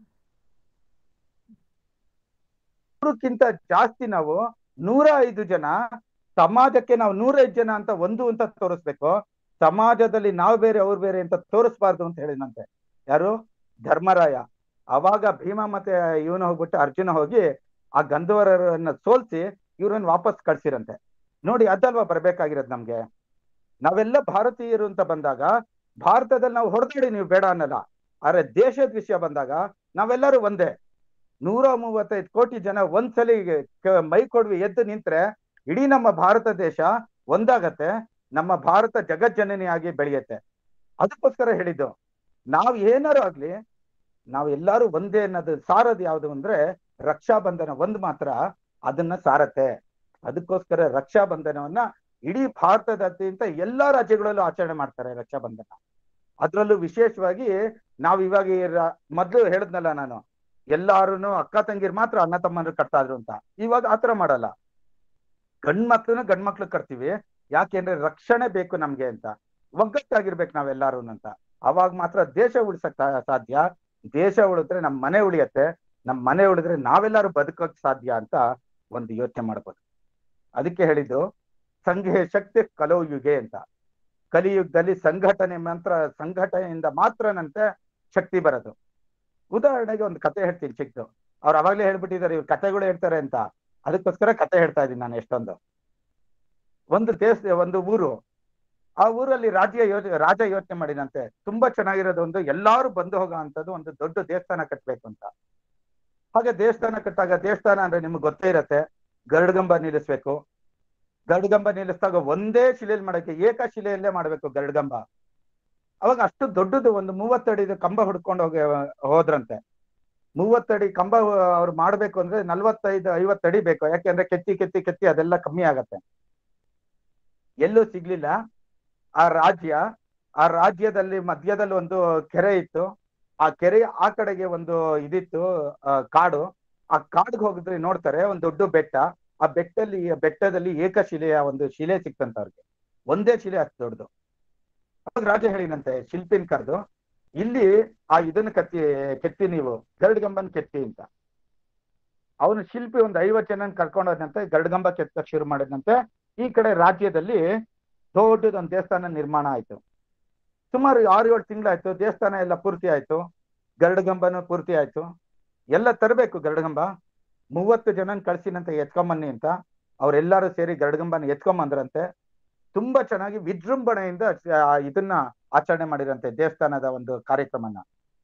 ನೂರಕ್ಕಿಂತ ಜಾಸ್ತಿ ನಾವು ನೂರ ಐದು ಜನ ಸಮಾಜಕ್ಕೆ ನಾವು ನೂರೈದು ಜನ ಅಂತ ಒಂದು ಅಂತ ತೋರಿಸ್ಬೇಕು ಸಮಾಜದಲ್ಲಿ ನಾವು ಬೇರೆ ಅವ್ರು ಬೇರೆ ಅಂತ ತೋರಿಸ್ಬಾರ್ದು ಅಂತ ಹೇಳಿದಂತೆ ಯಾರು ಧರ್ಮರಾಯ ಅವಾಗ ಭೀಮ ಮತ್ತೆ ಇವನು ಹೋಗ್ಬಿಟ್ಟು ಅರ್ಜುನ ಹೋಗಿ ಆ ಗಂಧವರನ್ನ ಸೋಲ್ಸಿ ಇವ್ರನ್ನ ವಾಪಸ್ ಕಳ್ಸಿರಂತೆ ನೋಡಿ ಅದಲ್ವಾ ಬರ್ಬೇಕಾಗಿರೋದು ನಮ್ಗೆ ನಾವೆಲ್ಲ ಭಾರತೀಯರು ಅಂತ ಬಂದಾಗ ಭಾರತದಲ್ಲಿ ನಾವು ಹೊಡೆದಾಡಿ ನೀವು ಬೇಡ ಅನ್ನಲ್ಲ ಆದ್ರೆ ದೇಶದ ವಿಷಯ ಬಂದಾಗ ನಾವೆಲ್ಲರೂ ಒಂದೇ ನೂರ ಮೂವತ್ತೈದು ಕೋಟಿ ಜನ ಒಂದ್ಸಲಿ ಕ- ಮೈ ಕೊಡ್ವಿ ಎದ್ದು ನಿಂತ್ರೆ ಇಡೀ ನಮ್ಮ ಭಾರತ ದೇಶ ಒಂದಾಗತ್ತೆ ನಮ್ಮ ಭಾರತ ಜಗಜ್ಜನನಿಯಾಗಿ ಬೆಳೆಯುತ್ತೆ ಅದಕ್ಕೋಸ್ಕರ ಹೇಳಿದ್ದು ನಾವ್ ಏನಾರು ಆಗ್ಲಿ ನಾವ್ ಎಲ್ಲಾರು ಒಂದೇ ಅನ್ನೋದು ಸಾರದು ಯಾವುದು ಅಂದ್ರೆ ರಕ್ಷಾ ಬಂಧನ ಒಂದ್ ಮಾತ್ರ ಅದನ್ನ ಸಾರತ್ತೆ ಅದಕ್ಕೋಸ್ಕರ ರಕ್ಷಾ ಬಂಧನವನ್ನ ಇಡೀ ಭಾರತದಾದ್ಯಂತ ಎಲ್ಲಾ ರಾಜ್ಯಗಳಲ್ಲೂ ಆಚರಣೆ ಮಾಡ್ತಾರೆ ರಕ್ಷಾ ಬಂಧನ ಅದ್ರಲ್ಲೂ ವಿಶೇಷವಾಗಿ ನಾವ್ ಇವಾಗ ಈ ರ- ಮೊದ್ಲು ಹೇಳಿದ್ನಲ್ಲ ನಾನು ಎಲ್ಲಾರುನು ಅಕ್ಕ ತಂಗಿರ್ ಮಾತ್ರ ಅಣ್ಣ ತಮ್ಮಂದ್ರು ಕಟ್ತಾ ಇದ್ರು ಅಂತ ಇವಾಗ ಆತರ ಮಾಡಲ್ಲ ಗಂಡ್ ಮಕ್ಳನ್ನ ಗಂಡ್ ಮಕ್ಳು ಕಟ್ತೀವಿ ಯಾಕೆಂದ್ರೆ ರಕ್ಷಣೆ ಬೇಕು ನಮ್ಗೆ ಅಂತ ಒಗ್ಗಟ್ಟಾಗಿರ್ಬೇಕು ನಾವೆಲ್ಲಾರು ಅಂತ ಅವಾಗ ಮಾತ್ರ ದೇಶ ಉಳಿಸಕ್ ಸಾ- ಸಾಧ್ಯ ದೇಶ ಉಳಿದ್ರೆ ನಮ್ ಮನೆ ಉಳಿಯತ್ತೆ ನಮ್ ಮನೆ ಉಳಿದ್ರೆ ನಾವೆಲ್ಲರೂ ಬದುಕಕ್ ಸಾಧ್ಯ ಅಂತ ಒಂದು ಯೋಚನೆ ಮಾಡ್ಬೋದು ಅದಕ್ಕೆ ಹೇಳಿದ್ದು ಸಂಘೆ ಶಕ್ತಿ ಕಲೋ ಯುಗೆ ಅಂತ ಕಲಿಯುಗದಲ್ಲಿ ಸಂಘಟನೆ ಮಾತ್ರ ಸಂಘಟನೆಯಿಂದ ಮಾತ್ರನಂತೆ ಶಕ್ತಿ ಬರೋದು ಉದಾಹರಣೆಗೆ ಒಂದು ಕತೆ ಹೇಳ್ತೀನಿ ಚಿಕ್ಕದು ಅವ್ರು ಅವಾಗ್ಲೇ ಹೇಳ್ಬಿಟ್ಟಿದ್ದಾರೆ ಇವ್ರು ಕತೆಗಳು ಹೇಳ್ತಾರೆ ಅಂತ ಅದಕ್ಕೋಸ್ಕರ ಕತೆ ಹೇಳ್ತಾ ಇದ್ದೀನಿ ನಾನು ಎಷ್ಟೊಂದು ಒಂದು ದೇಶ ಒಂದು ಊರು ಆ ಊರಲ್ಲಿ ರಾಜ್ಯ ಯೋಜನೆ ರಾಜ ಯೋಚನೆ ಮಾಡಿದಂತೆ ತುಂಬಾ ಚೆನ್ನಾಗಿರೋದು ಒಂದು ಎಲ್ಲಾರು ಬಂದು ಹೋಗೋ ಅಂತದ್ದು ಒಂದು ದೊಡ್ಡ ದೇವಸ್ಥಾನ ಕಟ್ಬೇಕು ಅಂತ ಹಾಗೆ ದೇವಸ್ಥಾನ ಕಟ್ಟಾಗ ದೇವಸ್ಥಾನ ಅಂದ್ರೆ ನಿಮ್ಗೆ ಗೊತ್ತೇ ಇರತ್ತೆ ಗರುಡಗಂಬ ನಿಲ್ಲಿಸ್ಬೇಕು ಗರುಡಗಂಬ ನಿಲ್ಲಿಸಿದಾಗ ಒಂದೇ ಶಿಲೆಯಲ್ಲಿ ಮಾಡಕ್ಕೆ ಏಕ ಶಿಲೆಯಲ್ಲೇ ಮಾಡ್ಬೇಕು ಗರುಡಗಂಬ ಅವಾಗ ಅಷ್ಟು ದೊಡ್ಡದು ಒಂದು ಮೂವತ್ತಡಿದು ಕಂಬ ಹುಡ್ಕೊಂಡು ಹೋಗಿ ಹೋದ್ರಂತೆ ಮೂವತ್ತಡಿ ಕಂಬ ಅವ್ರು ಮಾಡ್ಬೇಕು ಅಂದ್ರೆ ನಲ್ವತ್ತೈದು ಐವತ್ತಡಿ ಬೇಕು ಯಾಕೆಂದ್ರೆ ಕೆತ್ತಿ ಕೆತ್ತಿ ಕೆತ್ತಿ ಅದೆಲ್ಲ ಕಮ್ಮಿ ಆಗತ್ತೆ ಎಲ್ಲೂ ಸಿಗ್ಲಿಲ್ಲ ಆ ರಾಜ್ಯ ಆ ರಾಜ್ಯದಲ್ಲಿ ಮಧ್ಯದಲ್ಲಿ ಒಂದು ಕೆರೆ ಇತ್ತು ಆ ಕೆರೆ ಆ ಕಡೆಗೆ ಒಂದು ಇದಿತ್ತು ಆ, ಕಾಡು ಆ ಕಾಡ್ಗೆ ಹೋಗಿದ್ರೆ ನೋಡ್ತಾರೆ ಒಂದು ದೊಡ್ಡ ಬೆಟ್ಟ ಆ ಬೆಟ್ಟಲ್ಲಿ ಬೆಟ್ಟದಲ್ಲಿ ಏಕಶಿಲೆಯ ಒಂದು ಶಿಲೆ ಸಿಕ್ತಂತ ಅವ್ರಿಗೆ ಒಂದೇ ಶಿಲೆ ಅಷ್ಟು ದೊಡ್ಡದು ಅವಾಗ ರಾಜ ಹೇಳಿನಂತೆ ಶಿಲ್ಪಿನ್ ಕರೆದು ಇಲ್ಲಿ ಆ ಇದನ್ನ ಕತ್ತಿ ಕೆತ್ತಿ ನೀವು ಗರುಡ್ಗಂಬನ್ ಕೆತ್ತಿ ಅಂತ ಅವನು ಶಿಲ್ಪಿ ಒಂದು ಐವತ್ತು ಜನ ಕರ್ಕೊಂಡು ಹೋದಂತೆ ಗರುಡ್ಗಂಬ ಕೆತ್ತಕ್ ಶುರು ಮಾಡಿದಂತೆ ಈ ಕಡೆ ರಾಜ್ಯದಲ್ಲಿ ದೊಡ್ಡದೊಂದು ದೇವಸ್ಥಾನ ನಿರ್ಮಾಣ ಆಯ್ತು ಸುಮಾರು ಆರು ಏಳು ತಿಂಗಳಾಯ್ತು ದೇವಸ್ಥಾನ ಎಲ್ಲ ಪೂರ್ತಿ ಆಯ್ತು ಗರುಡಗಂಬನು ಪೂರ್ತಿ ಆಯ್ತು ಎಲ್ಲ ತರಬೇಕು ಗರುಡಗಂಬ ಮೂವತ್ತು ಜನನ್ ಕಳ್ಸಿನಂತೆ ಎತ್ಕೊಂಬನ್ನಿ ಅಂತ ಅವ್ರೆಲ್ಲರೂ ಸೇರಿ ಗರುಡಗಂಬನ ಎತ್ಕೊಂಬಂದ್ರಂತೆ ತುಂಬಾ ಚೆನ್ನಾಗಿ ವಿಜೃಂಭಣೆಯಿಂದ ಆ ಇದನ್ನ ಆಚರಣೆ ಮಾಡಿರಂತೆ ದೇವಸ್ಥಾನದ ಒಂದು ಕಾರ್ಯಕ್ರಮನ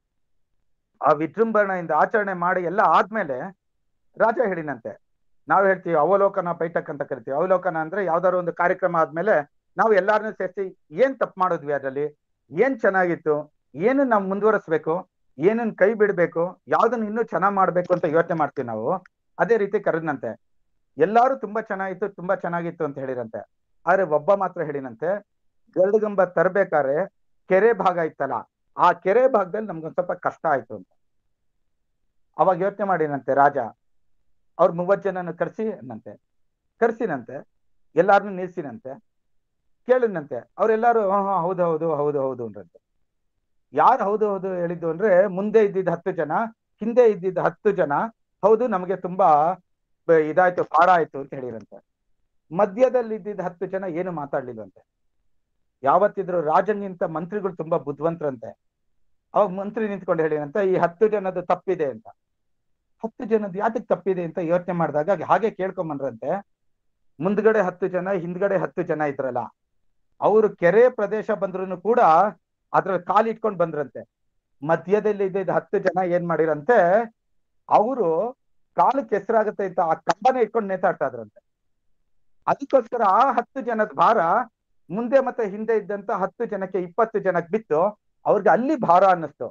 ಆ ವಿಜೃಂಭಣೆಯಿಂದ ಆಚರಣೆ ಮಾಡಿ ಎಲ್ಲ ಆದ್ಮೇಲೆ ರಾಜ ಹೇಳಿನಂತೆ ನಾವು ಹೇಳ್ತೀವಿ ಅವಲೋಕನ ಬೈಠಕ್ ಅಂತ ಕರಿತೀವಿ ಅವಲೋಕನ ಅಂದ್ರೆ ಯಾವ್ದಾದ್ರು ಒಂದು ಕಾರ್ಯಕ್ರಮ ಆದ್ಮೇಲೆ ನಾವು ಎಲ್ಲಾರನ್ನೂ ಸೇರಿಸಿ ಏನ್ ತಪ್ಪು ಮಾಡಿದ್ವಿ ಅದರಲ್ಲಿ ಏನ್ ಚೆನ್ನಾಗಿತ್ತು ಏನು ನಾವು ಮುಂದುವರಿಸ್ಬೇಕು ಏನನ್ನ ಕೈ ಬಿಡ್ಬೇಕು ಯಾವ್ದನ್ನ ಇನ್ನೂ ಚೆನ್ನಾಗ್ ಮಾಡ್ಬೇಕು ಅಂತ ಯೋಚನೆ ಮಾಡ್ತೀವಿ ನಾವು ಅದೇ ರೀತಿ ಕರೆದ್ನಂತೆ ಎಲ್ಲಾರು ತುಂಬಾ ಚೆನ್ನಾಗಿತ್ತು ತುಂಬಾ ಚೆನ್ನಾಗಿತ್ತು ಅಂತ ಹೇಳಿರಂತೆ ಆದ್ರೆ ಒಬ್ಬ ಮಾತ್ರ ಹೇಳಿನಂತೆ ಗರುಡಗಂಬ ತರ್ಬೇಕಾದ್ರೆ ಕೆರೆ ಭಾಗ ಇತ್ತಲ್ಲ ಆ ಕೆರೆ ಭಾಗದಲ್ಲಿ ನಮ್ಗೊಂದ್ ಸ್ವಲ್ಪ ಕಷ್ಟ ಆಯ್ತು ಅಂತ ಅವಾಗ ಯೋಚನೆ ಮಾಡಿನಂತೆ ರಾಜ ಅವ್ರ ಮೂವತ್ ಜನನ ಕರ್ಸಿ ಅನ್ನಂತೆ ಕರ್ಸಿನಂತೆ ಎಲ್ಲಾರನ್ನು ನಿಲ್ಸಿನಂತೆ ಕೇಳಿನಂತೆ ಅವ್ರೆಲ್ಲಾರು ಹಾ ಹಾ ಹೌದು ಹೌದು ಹೌದು ಹೌದು ಅಂದ್ರಂತೆ ಯಾರು ಹೌದು ಹೌದು ಹೇಳಿದ್ದು ಅಂದ್ರೆ ಮುಂದೆ ಇದ್ದಿದ್ದ ಹತ್ತು ಜನ ಹಿಂದೆ ಇದ್ದಿದ್ದ ಹತ್ತು ಜನ ಹೌದು ನಮಗೆ ತುಂಬಾ ಬ- ಇದಾಯ್ತು ಪಾಡ ಆಯ್ತು ಅಂತ ಹೇಳಿರಂತೆ ಮಧ್ಯದಲ್ಲಿ ಇದ್ದಿದ್ದ ಹತ್ತು ಜನ ಏನು ಮಾತಾಡ್ಲಿಲ್ವಂತೆ ಯಾವತ್ತಿದ್ರು ರಾಜನ್ಗಿಂತ ಮಂತ್ರಿಗಳು ತುಂಬಾ ಬುದ್ಧಿವಂತರಂತೆ ಅವಾಗ ಮಂತ್ರಿ ನಿಂತ್ಕೊಂಡು ಹೇಳಿರಂತೆ ಈ ಹತ್ತು ಜನದ ತಪ್ಪಿದೆ ಅಂತ ಹತ್ತು ಜನದ ಯಾತಕ್ ತಪ್ಪಿದೆ ಅಂತ ಯೋಚನೆ ಮಾಡಿದಾಗ ಹಾಗೆ ಕೇಳ್ಕೊಂಬಂದ್ರಂತೆ ಮುಂದ್ಗಡೆ ಹತ್ತು ಜನ ಹಿಂದ್ಗಡೆ ಹತ್ತು ಜನ ಇದ್ರಲ್ಲ ಅವರು ಕೆರೆ ಪ್ರದೇಶ ಬಂದ್ರು ಕೂಡ ಅದ್ರಲ್ಲಿ ಕಾಲ್ ಇಟ್ಕೊಂಡ್ ಬಂದ್ರಂತೆ ಮಧ್ಯದಲ್ಲಿ ಇದ್ದಿದ್ದ ಹತ್ತು ಜನ ಏನ್ ಮಾಡಿರಂತೆ ಅವರು ಕಾಲು ಕೆಸರಾಗತ್ತೆ ಅಂತ ಆ ಕಂಬನ ಇಟ್ಕೊಂಡು ನೇತಾಡ್ತಾ ಇದ್ರಂತೆ ಅದಕ್ಕೋಸ್ಕರ ಆ ಹತ್ತು ಜನದ ಭಾರ ಮುಂದೆ ಮತ್ತೆ ಹಿಂದೆ ಇದ್ದಂತ ಹತ್ತು ಜನಕ್ಕೆ ಇಪ್ಪತ್ತು ಜನಕ್ಕೆ ಬಿತ್ತು ಅವ್ರಿಗೆ ಅಲ್ಲಿ ಭಾರ ಅನ್ನಿಸ್ತು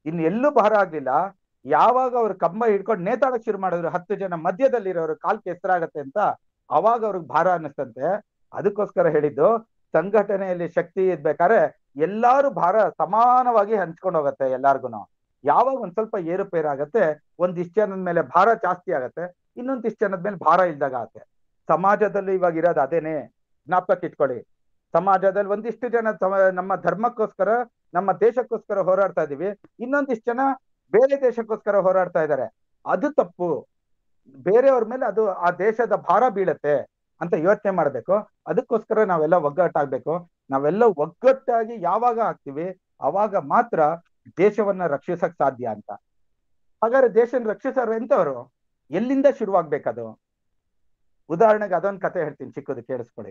ಇನ್ನು ಎಲ್ಲೂ ಭಾರ ಆಗ್ಲಿಲ್ಲ ಯಾವಾಗ ಅವ್ರು ಕಂಬ ಹಿಡ್ಕೊಂಡು ನೇತಾಡಕ್ ಶುರು ಮಾಡಿದ್ರು ಹತ್ತು ಜನ ಮಧ್ಯದಲ್ಲಿರೋರು ಕಾಲ್ ಕೆಸರಾಗತ್ತೆ ಅಂತ ಅವಾಗ ಅವ್ರಿಗೆ ಭಾರ ಅನ್ನಿಸ್ತಂತೆ ಅದಕ್ಕೋಸ್ಕರ ಹೇಳಿದ್ದು ಸಂಘಟನೆಯಲ್ಲಿ ಶಕ್ತಿ ಇದ್ಬೇಕಾದ್ರೆ ಎಲ್ಲಾರು ಭಾರ ಸಮಾನವಾಗಿ ಹಂಚ್ಕೊಂಡು ಹೋಗತ್ತೆ ಎಲ್ಲಾರ್ಗುನು ಯಾವಾಗ ಒಂದ್ ಸ್ವಲ್ಪ ಏರುಪೇರು ಆಗತ್ತೆ ಒಂದಿಷ್ಟು ಜನದ ಮೇಲೆ ಭಾರ ಜಾಸ್ತಿ ಆಗತ್ತೆ ಇನ್ನೊಂದಿಷ್ಟು ಜನದ ಮೇಲೆ ಭಾರ ಇಲ್ದಾಗ ಆಗತ್ತೆ ಸಮಾಜದಲ್ಲಿ ಇವಾಗ ಇರೋದು ಅದೇನೆ ಜ್ಞಾಪಕ ಇಟ್ಕೊಳ್ಳಿ ಸಮಾಜದಲ್ಲಿ ಒಂದಿಷ್ಟು ಜನ ಸಮ- ನಮ್ಮ ಧರ್ಮಕ್ಕೋಸ್ಕರ ನಮ್ಮ ದೇಶಕ್ಕೋಸ್ಕರ ಹೋರಾಡ್ತಾ ಇದೀವಿ ಇನ್ನೊಂದಿಷ್ಟು ಜನ ಬೇರೆ ದೇಶಕ್ಕೋಸ್ಕರ ಹೋರಾಡ್ತಾ ಇದ್ದಾರೆ ಅದು ತಪ್ಪು ಬೇರೆಯವ್ರ ಮೇಲೆ ಅದು ಆ ದೇಶದ ಭಾರ ಬೀಳತ್ತೆ ಅಂತ ಯೋಚನೆ ಮಾಡ್ಬೇಕು ಅದಕ್ಕೋಸ್ಕರ ನಾವೆಲ್ಲ ಒಗ್ಗಟ್ಟಾಗ್ಬೇಕು ನಾವೆಲ್ಲ ಒಗ್ಗಟ್ಟಾಗಿ ಯಾವಾಗ ಆಗ್ತೀವಿ ಅವಾಗ ಮಾತ್ರ ದೇಶವನ್ನ ರಕ್ಷಿಸಕ್ ಸಾಧ್ಯ ಅಂತ ಹಾಗಾದ್ರೆ ದೇಶನ ರಕ್ಷಿಸೋರು ಎಂತವ್ರು ಎಲ್ಲಿಂದ ಶುರುವಾಗ್ಬೇಕದು ಉದಾಹರಣೆಗೆ ಅದೊಂದು ಕತೆ ಹೇಳ್ತೀನಿ ಚಿಕ್ಕದು ಕೇಳಿಸ್ಕೊಳ್ಳಿ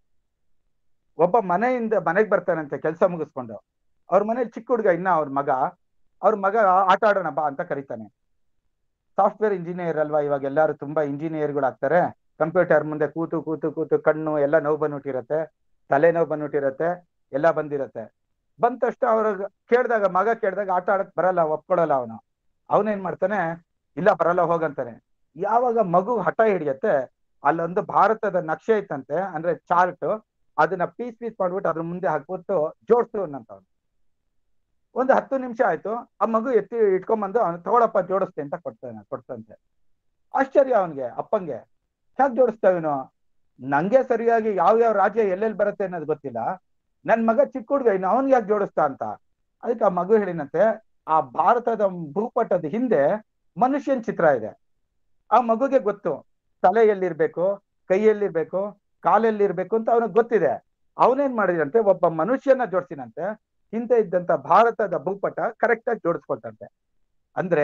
ಒಬ್ಬ ಮನೆಯಿಂದ ಮನೆಗೆ ಬರ್ತಾನಂತೆ ಕೆಲಸ ಮುಗಿಸ್ಕೊಂಡು ಅವ್ರ ಮನೇಲಿ ಚಿಕ್ಕ ಹುಡುಗ ಇನ್ನ ಅವ್ರ ಮಗ ಅವ್ರ ಮಗ ಆಟ ಆಡೋಣ ಬಾ ಅಂತ ಕರೀತಾನೆ ಸಾಫ್ಟ್ವೇರ್ ಇಂಜಿನಿಯರ್ ಅಲ್ವಾ ಇವಾಗ ಎಲ್ಲಾರು ತುಂಬಾ ಇಂಜಿನಿಯರ್ಗಳು ಆಗ್ತಾರೆ ಕಂಪ್ಯೂಟರ್ ಮುಂದೆ ಕೂತು ಕೂತು ಕೂತು ಕಣ್ಣು ಎಲ್ಲ ನೋವು ಬಂದ್ಬಿಟ್ಟಿರತ್ತೆ ತಲೆ ನೋವು ಬಂದ್ಬಿಟ್ಟಿರತ್ತೆ ಎಲ್ಲ ಬಂದಿರತ್ತೆ ಬಂದ ತಕ್ಷಣ ಅವ್ರ ಕೇಳ್ದಾಗ ಮಗ ಕೇಳ್ದಾಗ ಆಟ ಆಡಕ್ ಬರಲ್ಲ ಒಪ್ಕೊಳಲ್ಲ ಅವನು ಅವನೇನ್ ಮಾಡ್ತಾನೆ ಇಲ್ಲ ಬರಲ್ಲ ಹೋಗಂತಾನೆ ಯಾವಾಗ ಮಗು ಹಠ ಹಿಡಿಯತ್ತೆ ಅಲ್ಲೊಂದು ಭಾರತದ ನಕ್ಷೆ ಐತಂತೆ ಅಂದ್ರೆ ಚಾರ್ಟ್ ಅದನ್ನ ಪೀಸ್ ಪೀಸ್ ಮಾಡ್ಬಿಟ್ಟು ಅದ್ರ ಮುಂದೆ ಹಾಕ್ಬಿಟ್ಟು ಜೋಡ್ಸು ಅನ್ನಂತ ಅವ್ನು ಒಂದು ಹತ್ತು ನಿಮಿಷ ಆಯ್ತು ಆ ಮಗು ಎತ್ತಿ ಇಟ್ಕೊಂಡ್ಬಂದು ಅವ್ನು ತಗೊಳಪ್ಪ ಜೋಡಿಸ್ತೆ ಅಂತ ಕೊಡ್ತಾನೆ ಕೊಡ್ತಂತೆ ಆಶ್ಚರ್ಯ ಅವನ್ಗೆ ಅಪ್ಪಂಗೆ ಹೇಗ್ ಜೋಡಿಸ್ತಾವಿನೋ ನಂಗೆ ಸರಿಯಾಗಿ ಯಾವ ಯಾವ ರಾಜ್ಯ ಎಲ್ಲೆಲ್ಲಿ ಬರುತ್ತೆ ಅನ್ನೋದು ಗೊತ್ತಿಲ್ಲ ನನ್ ಮಗ ಚಿಕ್ಕ ಹುಡುಗ ಇನ್ನು ಅವನ್ಗೆ ಯಾಕೆ ಜೋಡಿಸ್ತಾ ಅಂತ ಅದಕ್ಕೆ ಆ ಮಗು ಹೇಳಿನಂತೆ ಆ ಭಾರತದ ಭೂಪಟದ ಹಿಂದೆ ಮನುಷ್ಯನ್ ಚಿತ್ರ ಇದೆ ಆ ಮಗುಗೆ ಗೊತ್ತು ತಲೆ ಎಲ್ಲಿರ್ಬೇಕು ಕೈಯಲ್ಲಿರ್ಬೇಕು ಕಾಲಲ್ಲಿರ್ಬೇಕು ಅಂತ ಅವನಿಗೆ ಗೊತ್ತಿದೆ ಅವನೇನ್ ಮಾಡಿದಂತೆ ಒಬ್ಬ ಮನುಷ್ಯನ ಜೋಡಿಸಿನಂತೆ ಹಿಂದೆ ಇದ್ದಂತ ಭಾರತದ ಭೂಪಟ ಕರೆಕ್ಟ್ ಆಗಿ ಜೋಡಿಸ್ಕೊಳ್ತಂತೆ ಅಂದ್ರೆ